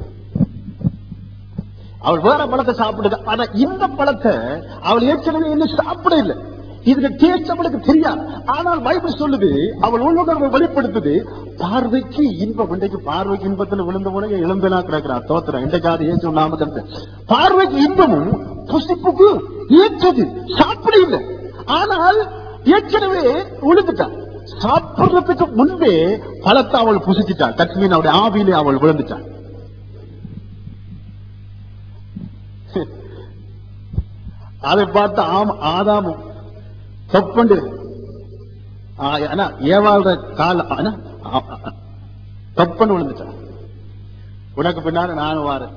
அவள் வேற பழத்தை சாப்பிடுது ஆனா இந்த பழத்தை அவள் ஏற்கனவே இன்னும் சாப்பிட இல்லை இதுல டேஸ்ட் அவளுக்கு தெரியாது ஆனால் பைபிள் சொல்லுது அவள் உள்ளுணர்வை வெளிப்படுத்துது பார்வைக்கு இன்பம் இன்றைக்கு பார்வைக்கு இன்பத்துல விழுந்த உடனே இளம்பெனா கிடக்கிறார் தோத்திரம் இன்றைக்காவது ஏற்று நாமத்தை பார்வைக்கு இன்பமும் புசிப்புக்கு ஏற்றது சாப்பிட இல்லை ஆனால் ஏற்கனவே விழுந்துட்டான் சாப்பிடுறதுக்கு முன்பே பழத்தை அவள் புசிச்சிட்டாள் தட்மீன் அவளுடைய ஆவியிலே அவள் விழுந்துட்டாள் அதை பார்த்து ஆம் ஆதாமும் தொப்பண்டு ஆ, ஆனா ஏவாள கால ஆனா, ஆ, ஆ, தொப்பண்டு விழுந்துட்டான் உனக்கு பின்னால நானும் வாரேன்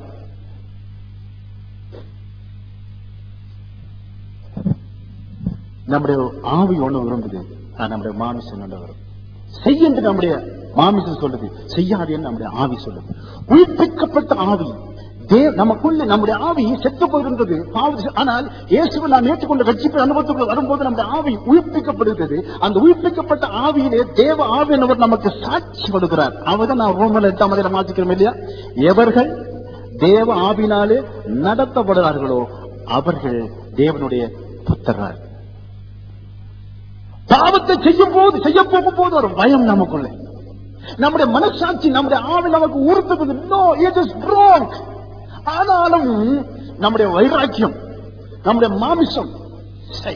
நம்முடைய ஆவி ஒண்ணு விரும்புது ஆனா நம்முடைய மாமிசம் ஒண்ணு வரும் செய்யன்று நம்முடைய மாமிசம் சொல்லுது செய்யாதேன்னு நம்முடைய ஆவி சொல்லுது உயிர்ப்பிக்கப்பட்ட ஆவி தேவ நமக்குள்ள நம்முடைய ஆவி செத்து போயிருந்தது பாவ- ஆனால் இயேசுவை நாம் ஏற்றுக்கொண்ட ரட்சிப்பு அனுபவத்துக்குள்ள வரும்போது நம்முடைய ஆவி உயிர்ப்பிக்கப்படுகிறது அந்த உயிர்ப்பிக்கப்பட்ட ஆவியிலே தேவ ஆவியானவர் நமக்கு சாட்சி கொடுக்கிறார் அவர்தான் நான் ரோமன் எட்டாம் அதில் வாசிக்கிறோம் இல்லையா எவர்கள் தேவ ஆவினாலே நடத்தப்படுகிறார்களோ அவர்கள் தேவனுடைய புத்தர்கள் பாவத்தை செய்யும் போது செய்ய போகும் போது ஒரு பயம் நமக்குள்ள நம்முடைய மனசாட்சி நம்முடைய ஆவி நமக்கு உறுத்துவது நோ இட் இஸ் wrong ஆனாலும் நம்முடைய வைராக்கியம் நம்முடைய மாமிசம் சரி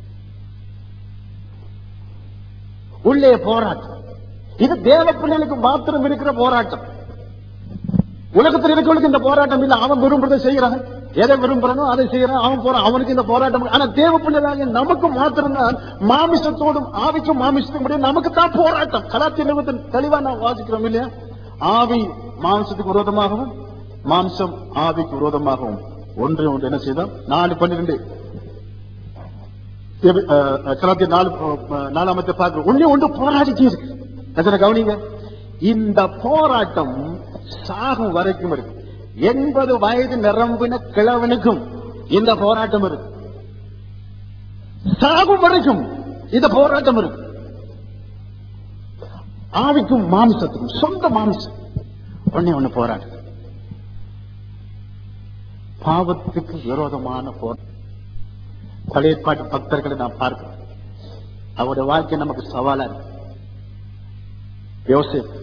உள்ளே போராட்டம் இது தேவ பிள்ளைகளுக்கு மாத்திரம் இருக்கிற போராட்டம் உலகத்தில் இருக்கிறவனுக்கு இந்த போராட்டம் இல்ல அவன் விரும்புறதை செய்யறான் எதை விரும்புறானோ அதை செய்யறான் அவன் போறான் அவனுக்கு இந்த போராட்டம் இல்ல. ஆனா தேவ பிள்ளைகளாக நமக்கு மாத்திரம்தான் மாமிசத்தோடும் ஆவிக்கும் மாமிசத்துக்கும் முடியும் நமக்கு தான் போராட்டம் கலாத்திய நிறுவனத்தின் தெளிவா நான் வாசிக்கிறோம் இல்லையா ஆவி மாம்சத்துக்கு விரோதமாகவும் மாம்சம் ஆவிக்கு விரோதமாகவும் ஒன்று ஒன்று என்ன செய்தோம் நாலு பன்னிரெண்டு கலாத்திய நாலு அஹ், நாலாமத்தை பார்க்கிறோம் ஒண்ணே ஒன்று போராடிட்டே இருக்கு எத்தனை கவனிங்க இந்த போராட்டம் சாகும் வரைக்கும் இருக்கு எண்பது வயது நிரம்பின கிழவனுக்கும் இந்த போராட்டம் இருக்கு சாகும் வரைக்கும் இந்த போராட்டம் இருக்கு ஆவிக்கும் மாமிசத்துக்கும் சொந்த மாமிசம் ஒண்ணே ஒண்ணு போராட்டம் பாவத்துக்கு விரோதமான போராட்டம் பழைய ஏற்பாட்டு பக்தர்களை நான் பார்க்கிறேன் அவருடைய வாழ்க்கை நமக்கு சவாலா இருக்கு யோசேப்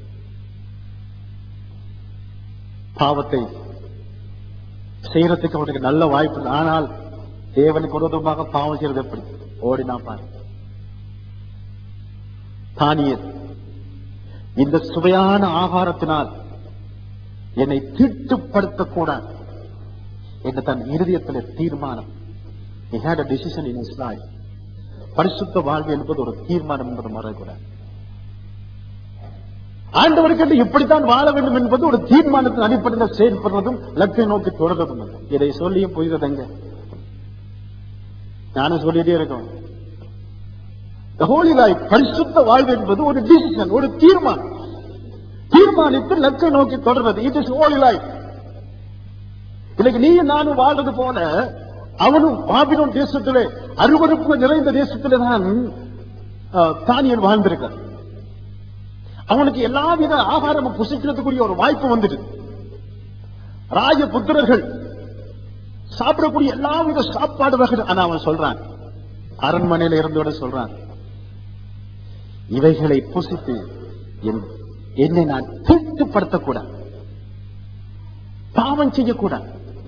பாவத்தை செய்யறதுக்கு அவனுக்கு நல்ல வாய்ப்பு இல்லை. ஆனால் தேவனுக்கு விரோதமாக பாவம் செய்யறது எப்படி ஓடினா பாரு தானியர் இந்த சுவையான ஆகாரத்தினால் என்னை தீட்டுப்படுத்தக்கூடாது என்று தன் இருதயத்தில் தீர்மானம் he had a decision in his life பரிசுத்த வாழ்வு என்பது ஒரு தீர்மானம் என்பது மறக்கூடாது ஆண்டவருக்கு இப்படித்தான் வாழ வேண்டும் என்பது ஒரு தீர்மானத்தின் அடிப்படையில் செயல்படுறதும் லக்கை நோக்கி தொடர்றதும் இல்லை. இதை சொல்லியும் புரியுறதுங்க நானும் சொல்லிட்டே இருக்கோம் The holy life, பரிசுத்த வாழ்வு என்பது ஒரு டிசிஷன் ஒரு தீர்மானம் தீர்மானித்து லக்கை நோக்கி தொடர்றது இட் இஸ் ஹோலி லைஃப் இன்னைக்கு நீயும் நானும் வாழ்றது போல அவனும் பாபிலோன் தேசத்திலே அருவருப்பு நிறைந்த தேசத்திலே தான் அஹ், தானியன் வாழ்ந்திருக்கான் அவனுக்கு எல்லாவித ஆகாரமும் புசிக்கிறதுக்குரிய ஒரு வாய்ப்பு வந்துட்டு ராஜ புத்திரர்கள் சாப்பிடக்கூடிய எல்லாவித சாப்பாடு வகை ஆனா அவன் சொல்றான் அரண்மனையில இருந்தோட சொல்றான் இவைகளை புசித்து என்- என்னை நான் தீட்டுப்படுத்தக்கூடாது பாவம் செய்யக்கூடாது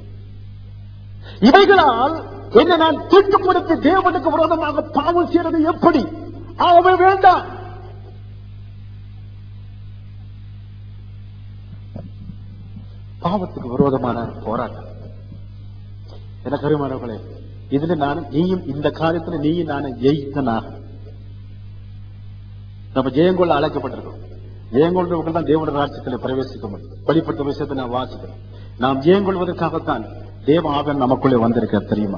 இவைகளால் என்னை நான் தீட்டுப்படுத்தி தேவனுக்கு விரோதமாக பாவம் செய்யறது எப்படி ஆகவே வேண்டாம் பாவத்துக்கு விரோதமான போராட்டம் என கருமானவர்களே இதுல நான் நீயும் இந்த காரியத்துல நீயும் நானும் ஜெயித்தனாக நம்ம ஜெயங்கொள்ள அழைக்கப்பட்டிருக்கோம் ஜெயங்கொள்றவர்கள் தான் தேவனுடைய ராட்சியத்தில் பிரவேசிக்க முடியும் வெளிப்பட்ட விஷயத்தை நான் வாசிக்கிறேன் நாம் ஜெயங்கொள்வதற்காகத்தான் தேவ ஆவன் நமக்குள்ளே வந்திருக்க தெரியுமா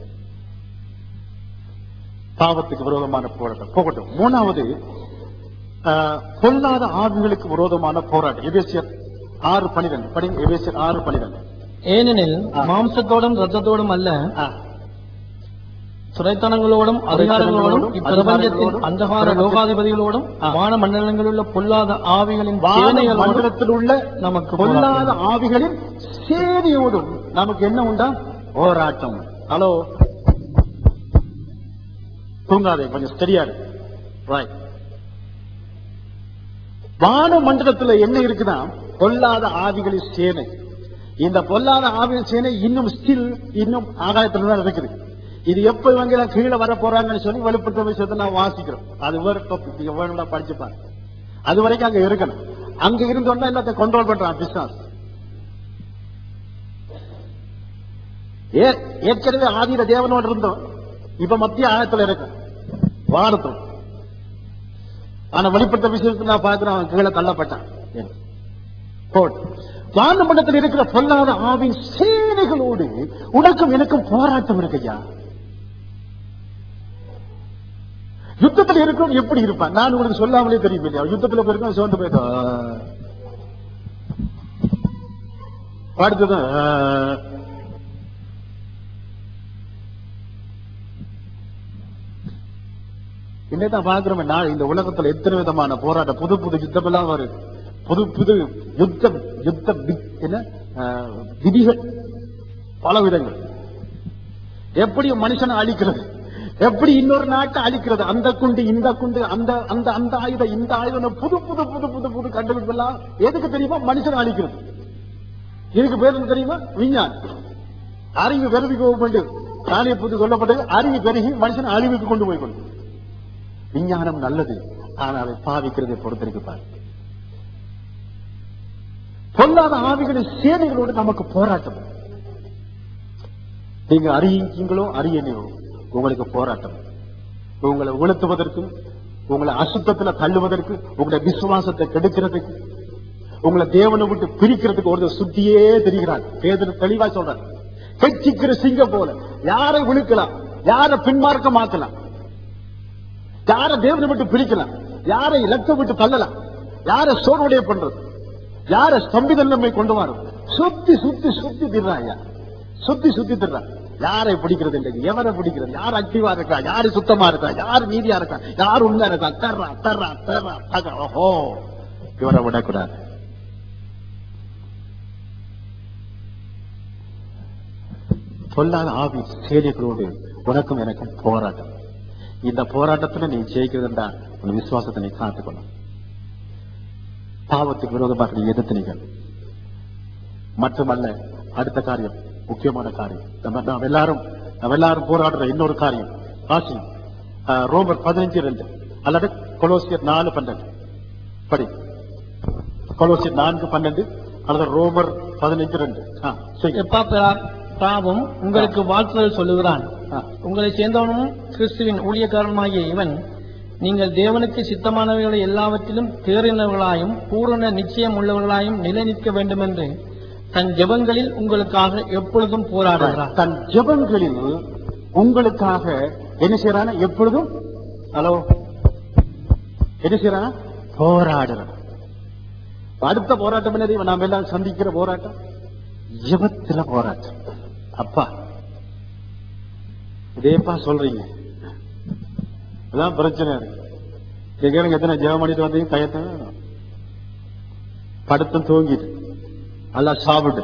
பாவத்துக்கு விரோதமான போராட்டம் போகட்டும் மூணாவது ஆஹ், பொல்லாத ஆவிகளுக்கு விரோதமான போராட்டம் எபேசியர் ஆறு பனிரெண்டு படிங்க எபேசியர் ஆறு பனிரெண்டு ஏனெனில் ஆ. மாம்சத்தோடும் ரத்தத்தோடும் அல்ல ஆ. துறைத்தனங்களோடும் அதிகாரங்களோடும் இப்பிரபஞ்சத்தின் அதிகாரங்களோடும், அந்தகார லோகாதிபதிகளோடும் ஆ. வான மண்டலங்களில் உள்ள பொல்லாத ஆவிகளின் வான சேனைகளோடும் மண்டலத்தில் உள்ள நமக்கு பொல்லாத ஆவிகளின் சேனையோடும் நமக்கு என்ன உண்டா போராட்டம் ஹலோ தூங்காதே கொஞ்சம் சரியா ரைட் வான மண்டலத்துல என்ன இருக்குதா பொல்லாத ஆவிகளின் சேனை இந்த பொல்லாத ஆவியின் சேனை இன்னும் ஸ்டில் இன்னும் ஆகாயத்துல தான் இருக்குது இது எப்ப இவங்க எல்லாம் கீழே வர போறாங்கன்னு சொல்லி வெளிப்படுத்த விஷயத்தை நான் வாசிக்கிறோம் அது வேற டாபிக் நீங்க வேணும்னா படிச்சுப்பாங்க அது வரைக்கும் அங்க இருக்கணும் அங்க இருந்தோம்னா எல்லாத்தையும் கண்ட்ரோல் பண்றான் பிசினஸ் ஏ ஏற்கனவே ஆதியில தேவனோடு இருந்தோம் இப்ப மத்திய ஆயத்துல இருக்கு வானத்தோம் ஆனா வெளிப்பட்ட விஷயத்துக்கு நான் பார்க்கிறேன் அவன் கீழே தள்ளப்பட்டான் ஏன்? போடு. வானமண்டலத்தில் இருக்கிற பொல்லாத ஆவின் சேனைகளோடு உனக்கும் எனக்கும் போராட்டம் இருக்குய்யா யுத்தத்தில் இருக்கிறவன் எப்படி இருப்பான் நான் உங்களுக்கு சொல்லாமலே தெரியும் இல்லையா யுத்தத்தில் போயிருக்கோம் சோர்ந்து போயிட்டோம் அடுத்தது என்னதான் பாக்குறோம் நான் இந்த உலகத்துல எத்தனை விதமான போராட்டம் புது புது யுத்தம் எல்லாம் வருது புது புது யுத்தம் யுத்த வி- என்ன ஆஹ், விதிகள் பல விதங்கள் எப்படி மனுஷனை அழிக்கிறது எப்படி இன்னொரு நாட்டை அழிக்கிறது அந்த குண்டு இந்த குண்டு அந்த அந்த அந்த ஆயுதம் இந்த ஆயுதம் புது புது புது புது புது கண்டுபிடிப்பு எல்லாம் எதுக்கு தெரியுமா மனுஷனை அழிக்கிறது இதுக்கு பேர் என்ன தெரியுமா விஞ்ஞானம் அறிவு பெருகி போகும்போது காலிய புது சொல்லப்பட்டது அறிவு பெருகி மனுஷன் அழிவுக்கு கொண்டு போய் கொண்டு விஞ்ஞானம் நல்லது ஆனால் அதை பாவிக்கிறதை பொறுத்திருக்கு பாரு பொல்லாத ஆவிகளின் சேனைகளோடு நமக்கு போராட்டம் நீங்க அறியுங்களோ அறியலையோ உங்களுக்கு போராட்டம் உங்களை உளுத்துவதற்கும் உங்களை அசுத்தத்துல தள்ளுவதற்கு உங்களுடைய விசுவாசத்தை கெடுக்கிறதுக்கு உங்களை தேவனை விட்டு பிரிக்கிறதுக்கு ஒருத்தர் சுத்தியே தெரிகிறார் பேதர் தெளிவா சொல்றார் கட்சிக்கிற சிங்கம் போல யாரை விழுக்கலாம் யாரை பின்மார்க்கமாக்கலாம் யாரை தேவனை விட்டு பிரிக்கலாம் யாரை இலக்க விட்டு தள்ளலாம் யாரை சோர்வுடைய பண்றது யாரை ஸ்தம்பிதன்மை கொண்டு வரும் சுத்தி சுத்தி சுத்தி திடுறான் ஐயா சுத்தி சுத்தி திடுறான் யாரை பிடிக்கிறது இல்லை எவரை பிடிக்கிறது யார் ஆக்டிவா இருக்கா யாரு சுத்தமா இருக்கா யார் நீதியா இருக்கா யார் உண்மையா இருக்கா தர்றா தர்றா தர்றா தர்றா ஓஹோ இவரை விடக்கூடாது பொல்லாத ஆவி சேனைகளோடு உனக்கும் எனக்கும் போராட்டம் இந்த போராட்டத்துல நீ ஜெயிக்கிறதுண்டா உன் விசுவாசத்தை நீ காத்துக்கணும் பாவத்துக்கு விரோதமாக நீ எதிர்த்து நிற்க மட்டுமல்ல அடுத்த காரியம் முக்கியமான காரியம் நம்ம நாம் எல்லாரும் நாம் எல்லாரும் போராடுற இன்னொரு காரியம் வாசி ஆஹ், ரோமர் பதினஞ்சு ரெண்டு அல்லது கொலோசியர் நாலு பன்னெண்டு படி கொலோசியர் நான்கு பன்னெண்டு அல்லது ரோமர் பதினஞ்சு ரெண்டு ஆ, சரி. எப்பாப்பிராவும் உங்களுக்கு வாழ்த்துதல் சொல்லுகிறான் ஆ. உங்களை சேர்ந்தவனும் கிறிஸ்துவின் ஊழியக்காரனுமாகிய இவன் நீங்கள் தேவனுக்கு சித்தமானவைகளை எல்லாவற்றிலும் தேறினவர்களாயும் பூரண நிச்சயம் உள்ளவர்களாயும் நிலைநிற்க வேண்டும் என்று தன் ஜெபங்களில் உங்களுக்காக எப்பொழுதும் போராடுகிறார் தன் ஜெபங்களில் உங்களுக்காக என்ன செய்யறான எப்பொழுதும் ஹலோ என்ன செய்யறான போராடுறான் அடுத்த போராட்டம் என்ன தெரியுமா? நாம எல்லாம் சந்திக்கிற போராட்டம் ஜெபத்துல போராட்டம் அப்பா இதேப்பா சொல்றீங்க அதான் பிரச்சனை இருக்கு இங்க கேளுங்க எத்தனை ஜெபம் பண்ணிட்டு வந்தீங்க கையத்தை படுத்தும் தூங்கிட்டு நல்லா சாப்பிட்டு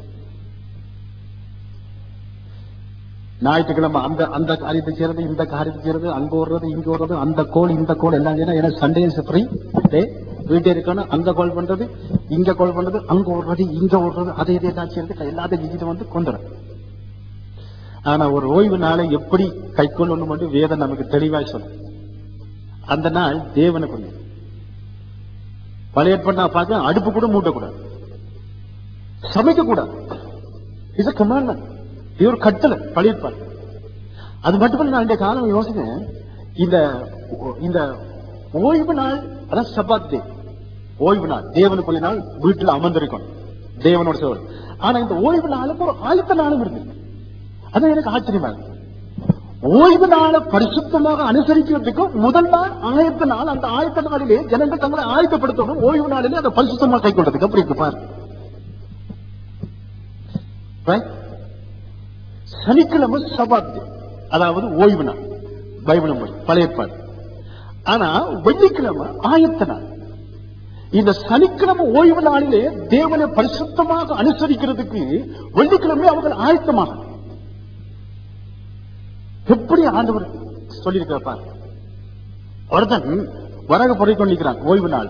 ஞாயிற்றுக்கிழமை அந்த அந்த காரியத்தை செய்யறது இந்த காரியத்தை செய்யறது அங்க ஓடுறது இங்க ஓடுறது அந்த கோல் இந்த கோல் எல்லாம் செய்யணும் ஏன்னா சண்டே ஃப்ரீ டே வீட்டே இருக்கணும் அங்க கால் பண்றது இங்க கால் பண்றது அங்க ஓடுறது இங்க ஓடுறது அதை இதை எல்லாம் செய்யறது எல்லாத்தையும் செஞ்சுட்டு வந்து கொண்டுறேன் ஆனா ஒரு ஓய்வு நாளை எப்படி கை கொள்ளணும் மட்டும் வேதம் நமக்கு தெளிவாய் சொல்லும் அந்த நாள் தேவனுக்குரிய பழைய ஏற்பாடு நான் பார்க்க அடுப்பு கூட மூட்டக்கூடாது சமைக்க கூடாது இது கமாண்ட்மெண்ட் இது ஒரு கட்டளை பழைய ஏற்பாடு அது மட்டுமல்ல நான் இந்த காலம் யோசிக்கிறேன் இந்த இந்த ஓய்வு நாள் அதான் சபாத் டே ஓய்வு நாள் தேவனுக்குள்ள நாள் வீட்டுல அமர்ந்திருக்கணும் தேவனோட சேவல் ஆனா இந்த ஓய்வு நாளுக்கு ஒரு ஆயத்த நாளும் இருக்கு அது எனக்கு ஆச்சரியமா இருக்கு ஓய்வு நாளை பரிசுத்தமாக அனுசரிக்கிறதுக்கும் முதல் நாள் ஆயத்த நாள் அந்த ஆயத்த நாளிலே ஜனங்கள் தங்களை ஆயத்தப்படுத்தணும் ஓய்வு நாளிலே அதை பரிசுத்தமாக கை கொண்டதுக்கு அப்படி இருக்கு பாரு Right? சனிக்கிழமை சபாத் அதாவது ஓய்வு நாள் பைபிள் மொழி பழைய ஏற்பாடு ஆனா வெள்ளிக்கிழமை ஆயத்த நாள் இந்த சனிக்கிழமை ஓய்வு நாளிலே தேவனை பரிசுத்தமாக அனுசரிக்கிறதுக்கு வெள்ளிக்கிழமை அவர்கள் ஆயத்தமாக எப்படி ஆண்டவர் சொல்லியிருக்கிறார் பாரு ஒருத்தன் வரகு பொறி கொண்டிருக்கிறான் ஓய்வு நாள்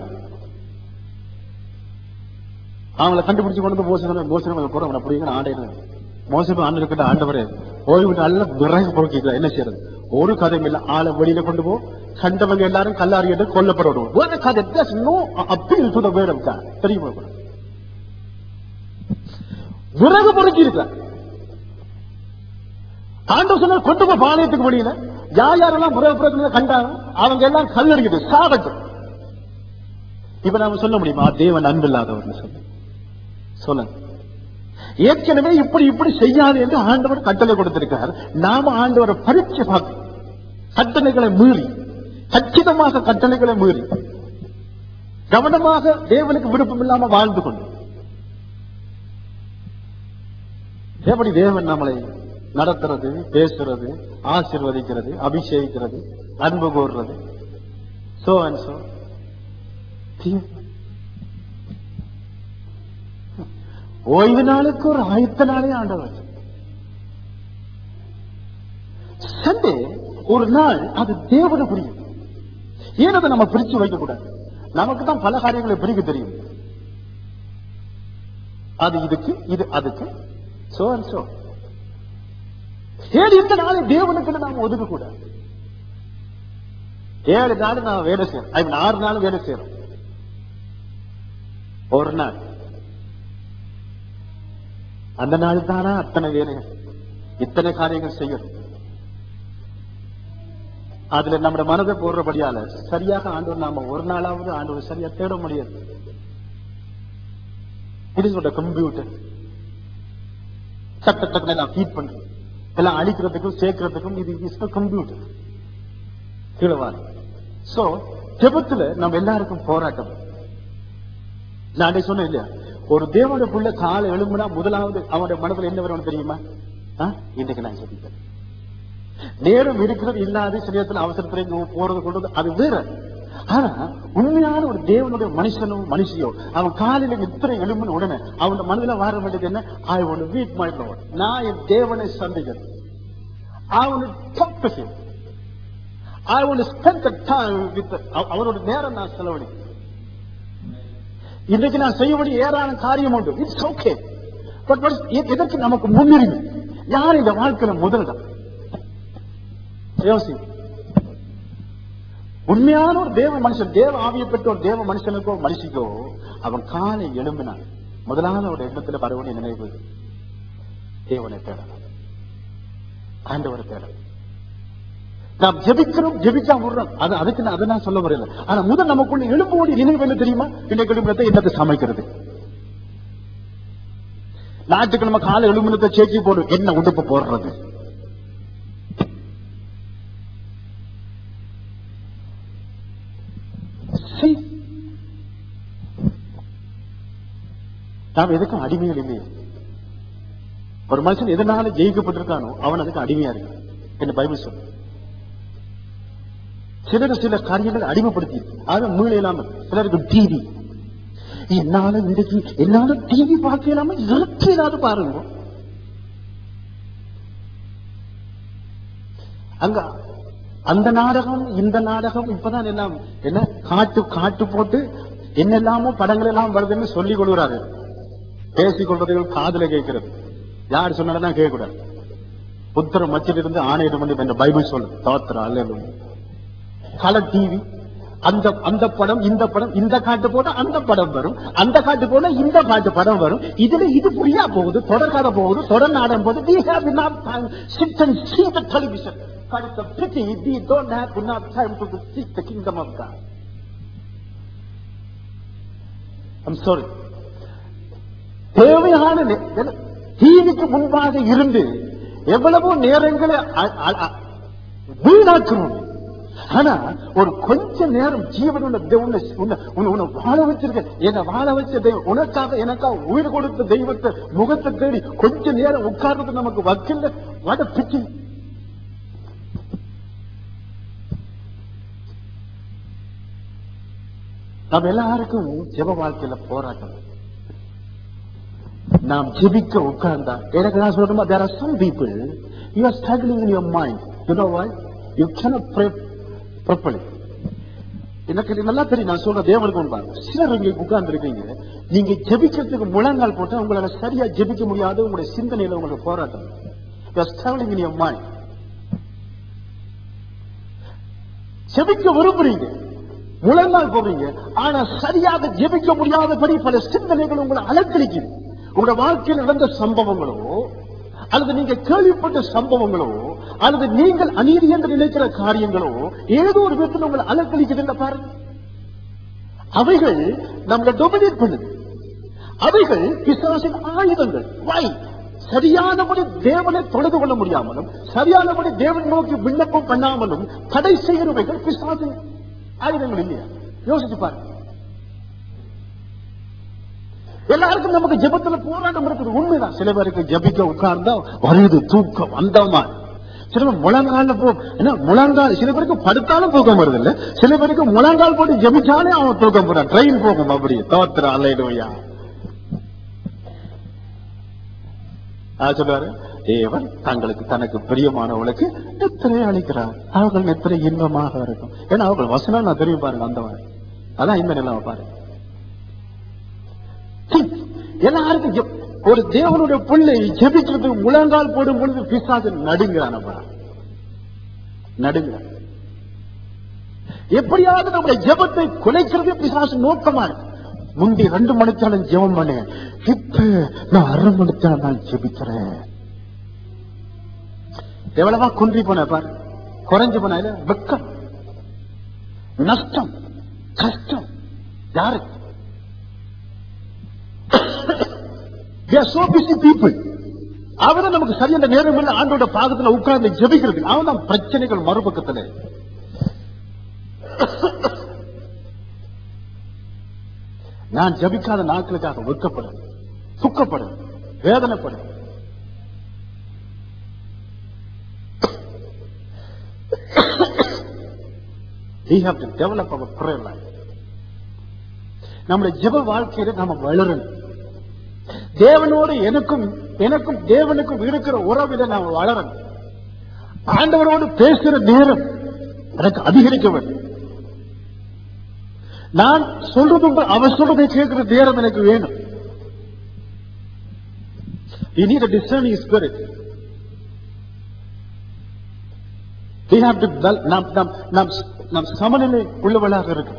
அவங்களை கண்டுபிடிச்சு கொண்டு வந்து மோசம் மோசம் போறவங்க அப்படி ஆண்டே மோசம் ஆண்டு இருக்கிற ஆண்டவர் ஓய்வு நாள்ல விறகு பொறுக்கிறார் என்ன செய்யறது ஒரு கதையும் இல்ல ஆளை வெளியில கொண்டு போ கண்டவங்க எல்லாரும் கல்லாரியிட்டு கொல்லப்படணும் ஒரு கதை there's no appeal to the word of God தெரியுமா உங்களுக்கு? விறகு பொறுக்கி இருக்கிறார் ஆண்டவர் சொன்னார் கொண்டு போய் பாளையத்துக்கு வெளியில யார் யாரெல்லாம் முறைப்புறத்துல கண்டாங்க அவங்க எல்லாம் கல்லறியுது சாகட்டும் இப்ப நாம சொல்ல முடியுமா தேவன் அன்பில்லாதவர்னு சொல்லு சொல்லுங்க ஏற்கனவே இப்படி இப்படி செய்யாது என்று ஆண்டவர் கட்டளை கொடுத்திருக்கிறார் நாம ஆண்டவரை பரீட்சை பார்க்க கட்டளைகளை மீறி கச்சிதமாக கட்டளைகளை மீறி கவனமாக தேவனுக்கு விருப்பம் இல்லாம வாழ்ந்து கொண்டு எப்படி தேவன் நம்மளை நடத்துறது பேசுறது ஆசீர்வதிக்கிறது அபிஷேகிக்கிறது அன்பு கூறுறது சோ அண்ட் சோ ஓய்வு நாளுக்கு ஒரு ஆயத்த நாளே ஆண்டவர் சண்டே ஒரு நாள் அது தேவனுக்குரியது ஏன் அதை நம்ம பிரிச்சு வைக்க கூடாது நமக்கு தான் பல காரியங்களை பிரிக்க தெரியும் அது இதுக்கு இது அதுக்கு சோ அண்ட் சோ ஏழு இந்த நாளை தேவனுக்கு நாம ஒதுக்க கூடாது ஏழு நாள் நான் வேலை செய்யறோம் ஐ மீன் ஆறு நாள் வேலை செய்யறோம் ஒரு நாள் அந்த நாள் தானா அத்தனை வேலைகள் இத்தனை காரியங்கள் செய்யணும் அதுல நம்ம மனதை போடுறபடியால சரியாக ஆண்டவர் நாம ஒரு நாளாவது ஆண்டவர் சரியா தேட முடியாது இது சொல்ற கம்ப்யூட்டர் சட்ட டக்குனு எல்லாம் ஃபீட் பண்றது எல்லாம் அழிக்கிறதுக்கும் சேர்க்கிறதுக்கும் இது இஸ் கம்ப்யூட்டர் கீழே சோ ஜெபத்துல நம்ம எல்லாருக்கும் போராட்டம் நான் அன்னைக்கு சொன்னேன் இல்லையா ஒரு தேவனுடைய புள்ள காலை எழும்புனா முதலாவது அவனுடைய மனதுல என்ன வரும் தெரியுமா ஆ? இன்னைக்கு நான் ஜெபிக்கிறேன் நேரம் இருக்கிறது இல்லாத சரீரத்தில் அவசரத்துல இங்க போறது கொண்டது அது வேற ஆனா உண்மையான ஒரு தேவனுடைய மனுஷனோ மனுஷியோ அவன் காலையில இத்தனை எழும்புன உடனே அவன் மனதுல வர வேண்டியது என்ன ஐ ஒன்று வீட் மை லோட் நான் என் தேவனை சந்திக்கிறேன் I want to talk to him. I want to spend the time with the- அவ- அவரோட நேரம் நான் செலவழிக்கிறேன் இன்னைக்கு நான் செய்ய வேண்டிய ஏராளம் காரியம் உண்டு இட்ஸ் ஓகே பட் எதற்கு நமக்கு முன்னுரிமை யார் இந்த வாழ்க்கையில முதலிடம் யோசி உண்மையான ஒரு தேவ மனுஷன் தேவ ஆவியை பெற்ற ஒரு தேவ மனுஷனுக்கோ மனுஷிக்கோ அவன் காலை எழும்பினான் முதலாவது அவருடைய எண்ணத்துல வர வேண்டிய நினைவு தேவனை தேடலாம் ஆண்டவரை தேடலாம் நாம் ஜெபிக்கிறோம் ஜெபிச்சா விடுறோம் அது அதுக்கு நான் அதை நான் சொல்ல வரல ஆனா முதல் நமக்குள்ள எழும்போடி நினைவு என்ன தெரியுமா இன்னைக்கு எழுப்பினத்தை என்னத்தை சமைக்கிறது ஞாயிற்றுக்கிழமை காலை எழுப்பினத்தை சேக்கி போடு என்ன உடுப்பு போடுறது See? நாம் எதுக்கும் அடிமைகள் இல்லையே ஒரு மனுஷன் எதனால ஜெயிக்கப்பட்டிருக்கானோ அவன் அதுக்கு அடிமையா இருக்கு என்ன பைபிள் சொல்லு சிலர் சில காரியங்களை அடிமைப்படுத்தி அது மீள இல்லாம சிலருக்கு டிவி என்னால இன்றைக்கு என்னால டிவி பார்க்க இல்லாம இறக்க இல்லாத பாருங்க அங்க அந்த நாடகம் இந்த நாடகம் இப்பதான் எல்லாம் என்ன காட்டு காட்டு போட்டு என்னெல்லாமோ படங்கள் எல்லாம் வருதுன்னு சொல்லிக் கொள்கிறாரு பேசிக் கொள்வதையும் காதுல கேட்கிறது யார் சொன்னாலும் கேட்கக்கூடாது புத்திர மச்சிலிருந்து ஆணையிடம் வந்து என்ற பைபிள் சொல்லு தோத்திரம் அல்ல கலர் டிவி அந்த அந்த படம் இந்த படம் இந்த காட்டு போனா அந்த படம் வரும் அந்த காட்டு போனா இந்த காட்டு படம் வரும் இதுல இது புரியா போகுது தொடர் கதை போகுது தொடர் நாடகம் போகுது we have enough time sit and see the television but it's a pity we don't have enough time to seek the kingdom of God I'm sorry தேவையான நே- டிவிக்கு முன்பாக இருந்து எவ்வளவோ நேரங்களை அ- அ- அ- வீணாக்கணும் ஆனா ஒரு கொஞ்ச நேரம் ஜீவனுள்ள தெய்வம் உன்னை உன்னை- உன்னை வாழ வச்சிருக்க என்னை வாழ வச்ச தெய்வம் உனக்காக எனக்காக உயிர் கொடுத்த தெய்வத்தை முகத்தை தேடி கொஞ்ச நேரம் உட்கார்றது நமக்கு வக்கில்ல வட பிச்சு நம்ம எல்லாருக்கும் ஜெப வாழ்க்கையில போராட்டம் நாம் ஜெபிக்க உட்கார்ந்தா எனக்கு நான் சொல்றோமா there are some people you are struggling in your mind you know why you cannot pray properly எனக்கு இது நல்லா தெரியும் நான் சொல்ற தேவனுக்கு முன்பாக சிலர் இங்க உட்கார்ந்து இருக்கீங்க நீங்க ஜெபிக்கிறதுக்கு முழங்கால் போட்டா உங்களால சரியா ஜெபிக்க முடியாது உங்களுடைய சிந்தனையில உங்களுக்கு போராட்டம் you are struggling in your mind ஜெபிக்க விரும்புறீங்க முழங்கால் போடுறீங்க ஆனா சரியாக ஜெபிக்க முடியாதபடி பல சிந்தனைகள் உங்களை அலக்கழிக்குது உங்களோட வாழ்க்கையில் நடந்த சம்பவங்களோ அல்லது நீங்க கேள்விப்பட்ட சம்பவங்களோ அல்லது நீங்கள் அநீதி என்று நினைக்கிற காரியங்களோ ஏதோ ஒரு விதத்தில் உங்களை அலக்களிக்குதுன்னு பாருங்க அவைகள் நம்மளை டொமினேட் பண்ணுது அவைகள் பிசாசின் ஆயுதங்கள் வை சரியானபடி தேவனை தொழுது கொள்ள முடியாமலும் சரியானபடி தேவன் நோக்கி விண்ணப்பம் பண்ணாமலும் தடை செய்கிறவைகள் பிசாசின் ஆயுதங்கள் இல்லையா யோசிச்சு பாருங்க எல்லாருக்கும் நமக்கு ஜெபத்துல போராட்டம் இருக்குது உண்மைதான் சில பேருக்கு ஜெபிக்க உட்கார்ந்தா வருது தூக்கம் அந்த மாதிரி சில பேர் முழங்கால போ என்ன முழங்கால் சில பேருக்கு படுத்தாலும் தூக்கம் வருது இல்ல சில பேருக்கு முழங்கால் போட்டு ஜெபிச்சாலே அவன் தூக்கம் போறான் ட்ரெயின் போகும் அப்படி தோத்திர அலையிடுவையா சொல்லுவாரு தேவன் தங்களுக்கு தனக்கு பிரியமானவளுக்கு எத்தனை அளிக்கிறார் அவர்கள் எத்தனை இன்பமாக இருக்கும் ஏன்னா அவர்கள் வசனம் நான் தெரியும் பாருங்க அந்த மாதிரி அதான் இந்த நிலைமை பாருங்க எல்லாருக்கும் ஜெப- ஒரு தேவனுடைய பிள்ளை ஜெபிக்கிறது முழங்கால் போடும் பொழுது பிசாசு நடுங்கிறானப்பா நடுங்கிறான் எப்படியாவது நம்முடைய ஜெபத்தை குலைக்கிறது பிசாசு நோக்கமா இருக்கு முந்தி ரெண்டு மணித்தாலும் ஜெபம் பண்ணேன் இப்ப நான் அரை மணித்தாலும் நான் ஜெபிக்கிறேன் எவ்வளவா குன்றி போன பாரு குறைஞ்சு போன இல்ல? வெக்கம் நஷ்டம் கஷ்டம் யாருக்கு We are so busy people. அவதான் நமக்கு சரியான நேரம் இல்லை ஆண்டோட பாதத்துல உட்கார்ந்து ஜெபிக்கிறது அவன் தான் பிரச்சனைகள் மறுபக்கத்துல நான் ஜபிக்காத நாட்களுக்காக வெட்கப்படும் துக்கப்படும் வேதனைப்படும் We have to develop our prayer life. நம்முடைய ஜெப வாழ்க்கையில நாம வளரணும் தேவனோடு எனக்கும் எனக்கும் தேவனுக்கும் இருக்கிற உறவில நாம் வளரணும் ஆண்டவரோடு பேசுற நேரம் எனக்கு அதிகரிக்க வேண்டும் நான் சொல்றது உண்டு, அவர் சொல்றதை கேட்கிற நேரம் எனக்கு வேணும் You need a discerning spirit. We have to well- நாம் நாம் நாம் நாம் சமநிலை உள்ளவளாக இருக்கு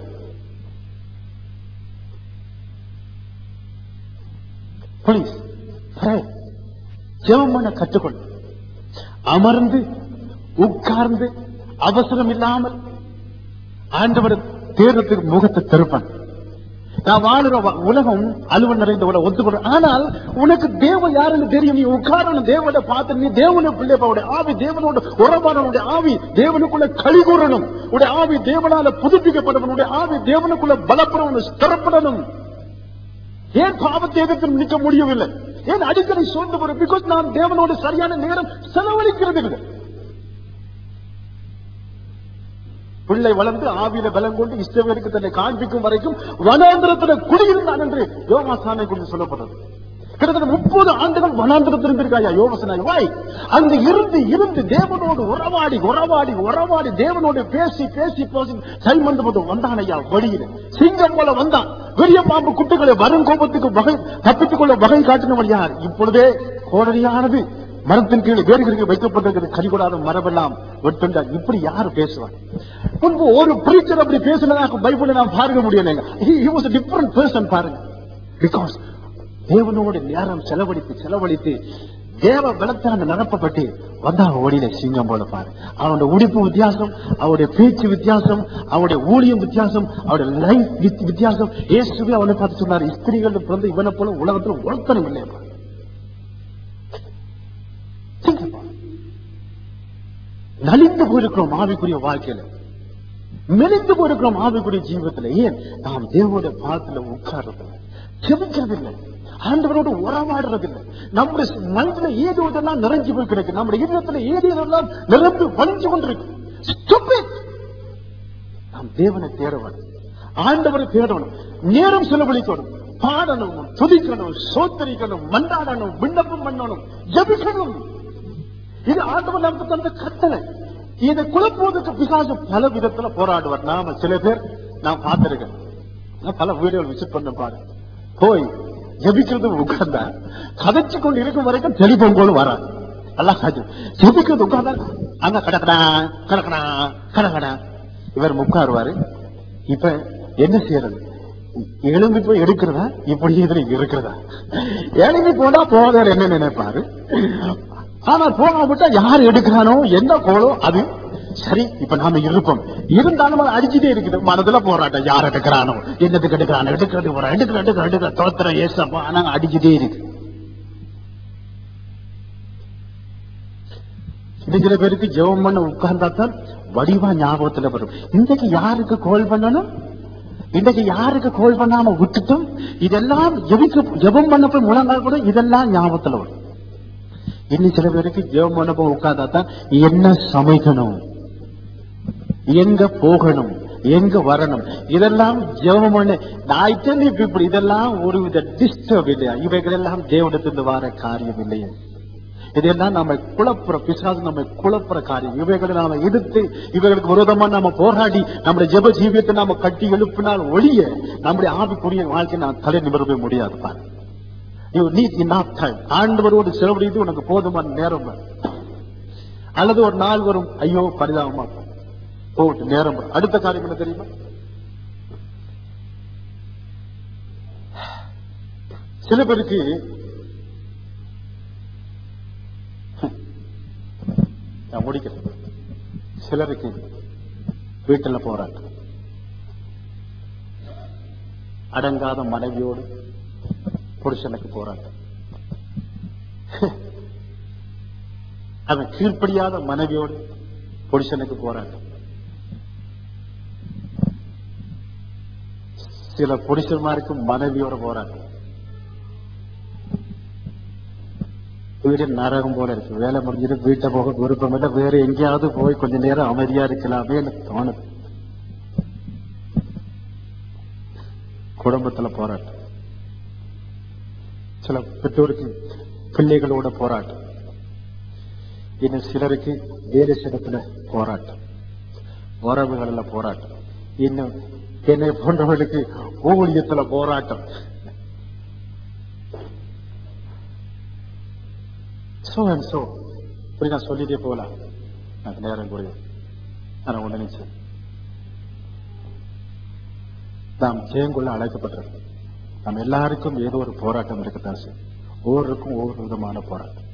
ப்ளீஸ் ஜெபம் பண்ண கற்றுக்கொள் அமர்ந்து உட்கார்ந்து அவசரம் இல்லாமல் ஆண்டவர் தேர்தலுக்கு முகத்தை திருப்பன் நான் வாழுற வ- உலகம் அலுவல் நிறைந்த உலகம் ஒத்துக்கொள்ள ஆனால் உனக்கு தேவன் யாருன்னு தெரியும் நீ உட்காரணும் தேவனை பார்த்து நீ தேவனை பிள்ளை உடைய ஆவி தேவனோட உறவானவனுடைய ஆவி தேவனுக்குள்ள களி கூறணும் உடைய ஆவி தேவனால புதுப்பிக்கப்படணும் உடைய ஆவி தேவனுக்குள்ள பலப்படணும் ஸ்திரப்படணும் ஏன் பாவத்தை எதிர்த்து நிற்க முடியவில்லை ஏன் அடிக்கடி சோர்ந்து போறோம் பிகாஸ் நான் தேவனோட சரியான நேரம் செலவழிக்கிறது இல்லை பிள்ளை வளர்ந்து ஆவியில பலம் கொண்டு இஷ்டவருக்கு தன்னை காண்பிக்கும் வரைக்கும் வனாந்திரத்துல குடியிருந்தான் என்று யோகாசானை குறித்து சொல்லப்பட்டது கிட்டத்தட்ட முப்பது ஆண்டுகள் வனாந்திரத்தில் இருந்திருக்காயா யோகசனாய் வாய் அங்க இருந்து இருந்து தேவனோடு உறவாடி உறவாடி உறவாடி தேவனோடு பேசி பேசி பேசி கைமந்து போது வந்தான் ஐயா வழியில சிங்கம் போல வந்தான் பெரிய பாம்பு குட்டுகளை வரும் கோபத்துக்கு வகை தப்பித்துக் கொள்ள வகை காட்டினவன் யார் இப்பொழுதே கோடரியானது மரத்தின் கீழே வேறுகளுக்கு வைக்கப்பட்டிருக்கிறது கனிகூடாத மரபெல்லாம் வெட்டுண்டார் இப்படி யாரு பேசுவார் முன்பு ஒரு பிரீச்சர் அப்படி பேசினதாக பைபிளை நாம் பார்க்க முடியலைங்க he was a different person பாருங்க பிகாஸ் தேவனோடு நேரம் செலவழித்து செலவழித்து தேவ பலத்தான நிரப்பப்பட்டு வந்தா ஓடியில சிங்கம் போல பாரு அவனுடைய உடுப்பு வித்தியாசம் அவருடைய பேச்சு வித்தியாசம் அவருடைய ஊழியம் வித்தியாசம் அவருடைய லைஃப் வித்தியாசம் இயேசுவே அவனை பார்த்து சொன்னார் ஸ்திரீகள் பிறந்து இவனை போல உலகத்துல ஒருத்தனும் இல்லையா Think about it. நலிந்து போயிருக்கிறோம் ஆவிக்குரிய வாழ்க்கையில மெலிந்து போயிருக்கிறோம் ஆவிக்குரிய ஜீவத்துல ஏன் நாம் தேவனுடைய பாதத்துல உட்கார்றதில்லை செபிக்கிறதில்லை ஆண்டவரோடு உறவாடுறதில்லை நம்முடைய மனதுல ஏதோ இதெல்லாம் நிறைஞ்சு போய் கிடக்கு நம்முடைய இதயத்துல ஏதோ இதெல்லாம் நிரம்பி வலிஞ்சு கொண்டிருக்கு Stupid. நாம் தேவனை தேடவன் ஆண்டவரை தேடணும் நேரம் செலவழிக்கணும் பாடணும் துதிக்கணும் சோத்தரிக்கணும் மண்டாடணும் விண்ணப்பம் பண்ணணும் ஜபிக்கணும் இது ஆண்டவர் நமக்கு தந்த கட்டளை இதை குழப்புவதற்கு பிசாசு பல விதத்துல போராடுவார் நாம சில பேர் நான் பார்த்திருக்கேன் நான் பல வீடியோ விசிட் பண்ண பாரு போய் ஜபிக்கிறது உட்கார்ந்தா கதைச்சு கொண்டு இருக்கும் வரைக்கும் டெலிபோன் கோல் வராது நல்லா காச்சு ஜபிக்கிறது உட்கார்ந்தா அங்க கடக்கடா கடக்கடா கடக்கடா இவர் உட்காருவாரு இப்ப என்ன செய்யறது எழும்பி போய் எடுக்கிறதா இப்படி இதுல இருக்கிறதா எழும்பி போனா போதார் என்ன நினைப்பாரு ஆனா போகாம விட்டா யார் எடுக்கிறானோ என்ன கோலோ அது சரி இப்ப நாம இருப்போம் இருந்தாலும் அது அடிச்சுட்டே இருக்குது மனதுல போராட்டம் யார் எடுக்கிறானோ என்னத்துக்கு எடுக்கிறானோ எடுக்கிறது போறோம் எடுக்கிற எடுக்கிற எடுக்கிற தோத்திரம் ஏசப்பா ஆனா அடிச்சுட்டே இருக்கு இது சில பேருக்கு ஜெபம் பண்ண உட்கார்ந்தா தான் வடிவா ஞாபகத்துல வரும் இன்றைக்கு யாருக்கு கோல் பண்ணணும் இன்றைக்கு யாருக்கு கோல் பண்ணாம விட்டுட்டும் இதெல்லாம் ஜெபிக்க ஜெபம் பண்ண போய் முழங்கால் கூட இதெல்லாம் ஞாபகத்துல வரும் இன்னும் சில பேருக்கு ஜெபம் பண்ண போய் உட்கார்ந்தா தான் என்ன சமைக்கணும் எங்க போகணும் எங்க வரணும் இதெல்லாம் ஜெபம் பண்ண நான் இத்தனை இப்படி இதெல்லாம் ஒரு வித டிஸ்டர்ப் இல்லையா இவைகள் எல்லாம் தேவனத்திலிருந்து வர காரியம் இல்லையா இதெல்லாம் நம்ம குழப்புற பிசாசு நம்ம குழப்புற காரியம் இவைகளை நாம எதிர்த்து இவைகளுக்கு விரோதமா நாம போராடி நம்முடைய ஜெப ஜீவியத்தை நாம கட்டி எழுப்பினால் ஒழிய நம்முடைய ஆவிக்குரிய வாழ்க்கை நான் தலை நிமிரவே முடியாது பாரு You need enough time. ஆண்டவரோடு செலவழித்து உனக்கு போதுமான நேரம் வரும். அல்லது ஒரு நாள் வரும் ஐயோ பரிதாபமா இருக்கும். போட்டு நேரம் வரும். அடுத்த காரியம் என்ன தெரியுமா சில பேருக்கு நான் முடிக்கிறேன் சிலருக்கு வீட்டுல போறாங்க அடங்காத மனைவியோடு புருஷனுக்கு போறாங்க அவன் கீழ்ப்படியாத மனைவியோடு புருஷனுக்கு போறாங்க சில புருஷன்மாருக்கு மனைவியோட போறாங்க வீடு நரகம் போல இருக்கு வேலை முடிஞ்சிட்டு வீட்டை போக விருப்பம் இல்லை வேற எங்கேயாவது போய் கொஞ்ச நேரம் அமைதியா இருக்கலாமே எனக்கு தோணுது குடும்பத்துல போராட்டம் சில பெற்றோருக்கு பிள்ளைகளோட போராட்டம் இன்னும் சிலருக்கு வேறு சிடத்துல போராட்டம் உறவுகளில் போராட்டம் இன்னும் என்னை போன்றவர்களுக்கு ஊழியத்துல போராட்டம் சோ அண்ட் சோ இப்படி நான் சொல்லிட்டே போகலாம் எனக்கு நேரம் கூட ஆனா ஒண்ணு நினைச்சேன் நாம் ஜெயங்கொள்ள அழைக்கப்பட்டிருக்கோம் நம்ம எல்லாருக்கும் ஏதோ ஒரு போராட்டம் இருக்கத்தான் செய்யும் ஒவ்வொருக்கும் ஒவ்வொரு விதமான போராட்டம்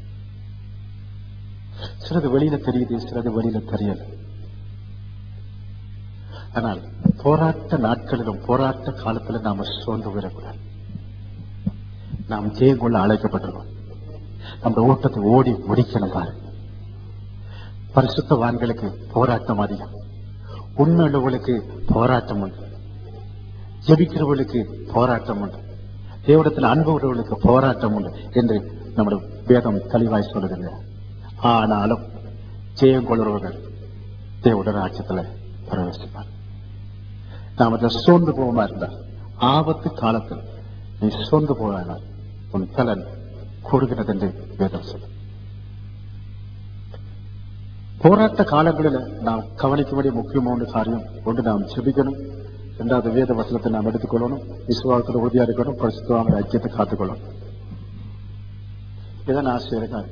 சிலது வெளியில தெரியுது சிலது வெளியில தெரியல ஆனால் போராட்ட நாட்களிலும் போராட்ட காலத்துல நாம சோர்ந்து விடக்கூடாது நாம் ஜெயம் கொள்ள அழைக்கப்பட்டிருக்கோம் நம்ம ஓட்டத்தை ஓடி முடிக்கணும் பாரு பரிசுத்தவான்களுக்கு போராட்டம் அதிகம் உண்மையுள்ளவர்களுக்கு போராட்டம் உண்டு ஜெபிக்கிறவர்களுக்கு போராட்டம் உண்டு தேவடத்தில் அன்பு உள்ளவர்களுக்கு போராட்டம் உண்டு என்று நம்முடைய வேதம் தெளிவாய் சொல்லுதுங்க ஆனாலும் ஜெயம் கொள்றவர்கள் தேவட ராஜ்யத்துல பிரவேசிப்பார் நாம் அதில் சோர்ந்து போகாம இருந்தா ஆபத்து காலத்தில் நீ சோர்ந்து போனால் உன் பலன் கூறுகிறது என்று வேதம் சொல்லும் போராட்ட காலங்களில் நாம் கவனிக்க வேண்டிய முக்கியமான காரியம் ஒன்று நாம் செபிக்கணும் இரண்டாவது வேத வசனத்தை நாம் எடுத்துக்கொள்ளணும் விசுவாசத்தில் உறுதியா இருக்கணும் பரிசுத்தவாங்க ஐக்கியத்தை காத்துக்கொள்ளணும் இதான் ஆசை இருக்காரு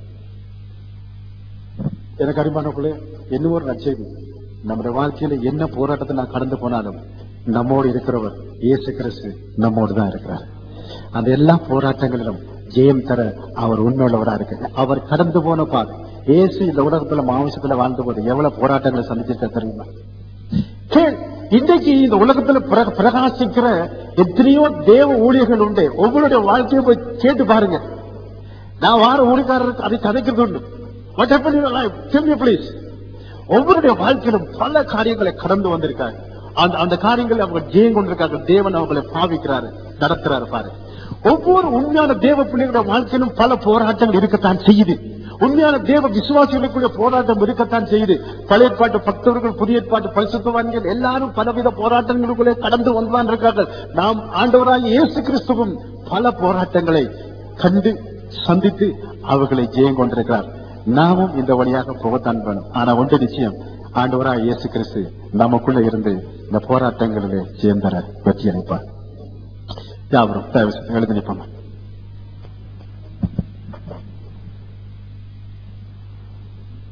எனக்கு அருமானக்குள்ளே இன்னும் ஒரு நச்செய்தி நம்முடைய வாழ்க்கையில என்ன போராட்டத்தை நான் கடந்து போனாலும் நம்மோடு இருக்கிறவர் இயேசு கிறிஸ்து நம்மோடு தான் இருக்கிறார் அந்த எல்லா போராட்டங்களிலும் ஜெயம் தர அவர் உண்மையுள்ளவரா இருக்கு அவர் கடந்து போன பார் இயேசு இந்த உலகத்துல மாமிசத்துல வாழ்ந்த போது எவ்வளவு போராட்டங்களை சந்திச்சிருக்க தெரியுமா கேள், இன்றைக்கு இந்த உலகத்துல பிர- பிரகாசிக்கிற எத்தனையோ தேவ ஊழியர்கள் உண்டு ஒவ்வொருடைய வாழ்க்கையை போய் கேட்டு பாருங்க நான் வார ஊழியக்காரருக்கு அதை கதைக்கிறது உண்டு what happen your life tell me please ஒவ்வொருடைய வாழ்க்கையிலும் பல காரியங்களை கடந்து வந்திருக்காங்க அந்த அந்த காரியங்களை அவங்க ஜெயம் கொண்டிருக்காங்க தேவன் அவங்களை பாவிக்கிறாரு நடத்துறாரு பாரு ஒவ்வொரு உண்மையான தேவ பிள்ளைகளுடைய வாழ்க்கையிலும் பல போராட்டங்கள் இருக்கத்தான் செய்யுது உண்மையான தேவ விசுவாசிகளுக்குள்ள போராட்டம் இருக்கத்தான் செய்யுது பழைய ஏற்பாட்டு பக்தர்கள் புதிய ஏற்பாட்டு பரிசுத்தவான்கள் எல்லாரும் பலவித போராட்டங்களுக்குள்ளே கடந்து வந்துதான் இருக்கார்கள் நாம் ஆண்டவராக இயேசு கிறிஸ்துவும் பல போராட்டங்களை கண்டு சந்தித்து அவர்களை ஜெயம் கொண்டிருக்கிறார் நாமும் இந்த வழியாக போகத்தான் வேணும் ஆனா ஒன்று நிச்சயம் ஆண்டவராக இயேசு கிறிஸ்து நமக்குள்ள இருந்து இந்த போராட்டங்களிலே ஜெயம் தர வெற்றி அளிப்பார் யாவரும் தயவு செய்து எழுதி நிற்போம்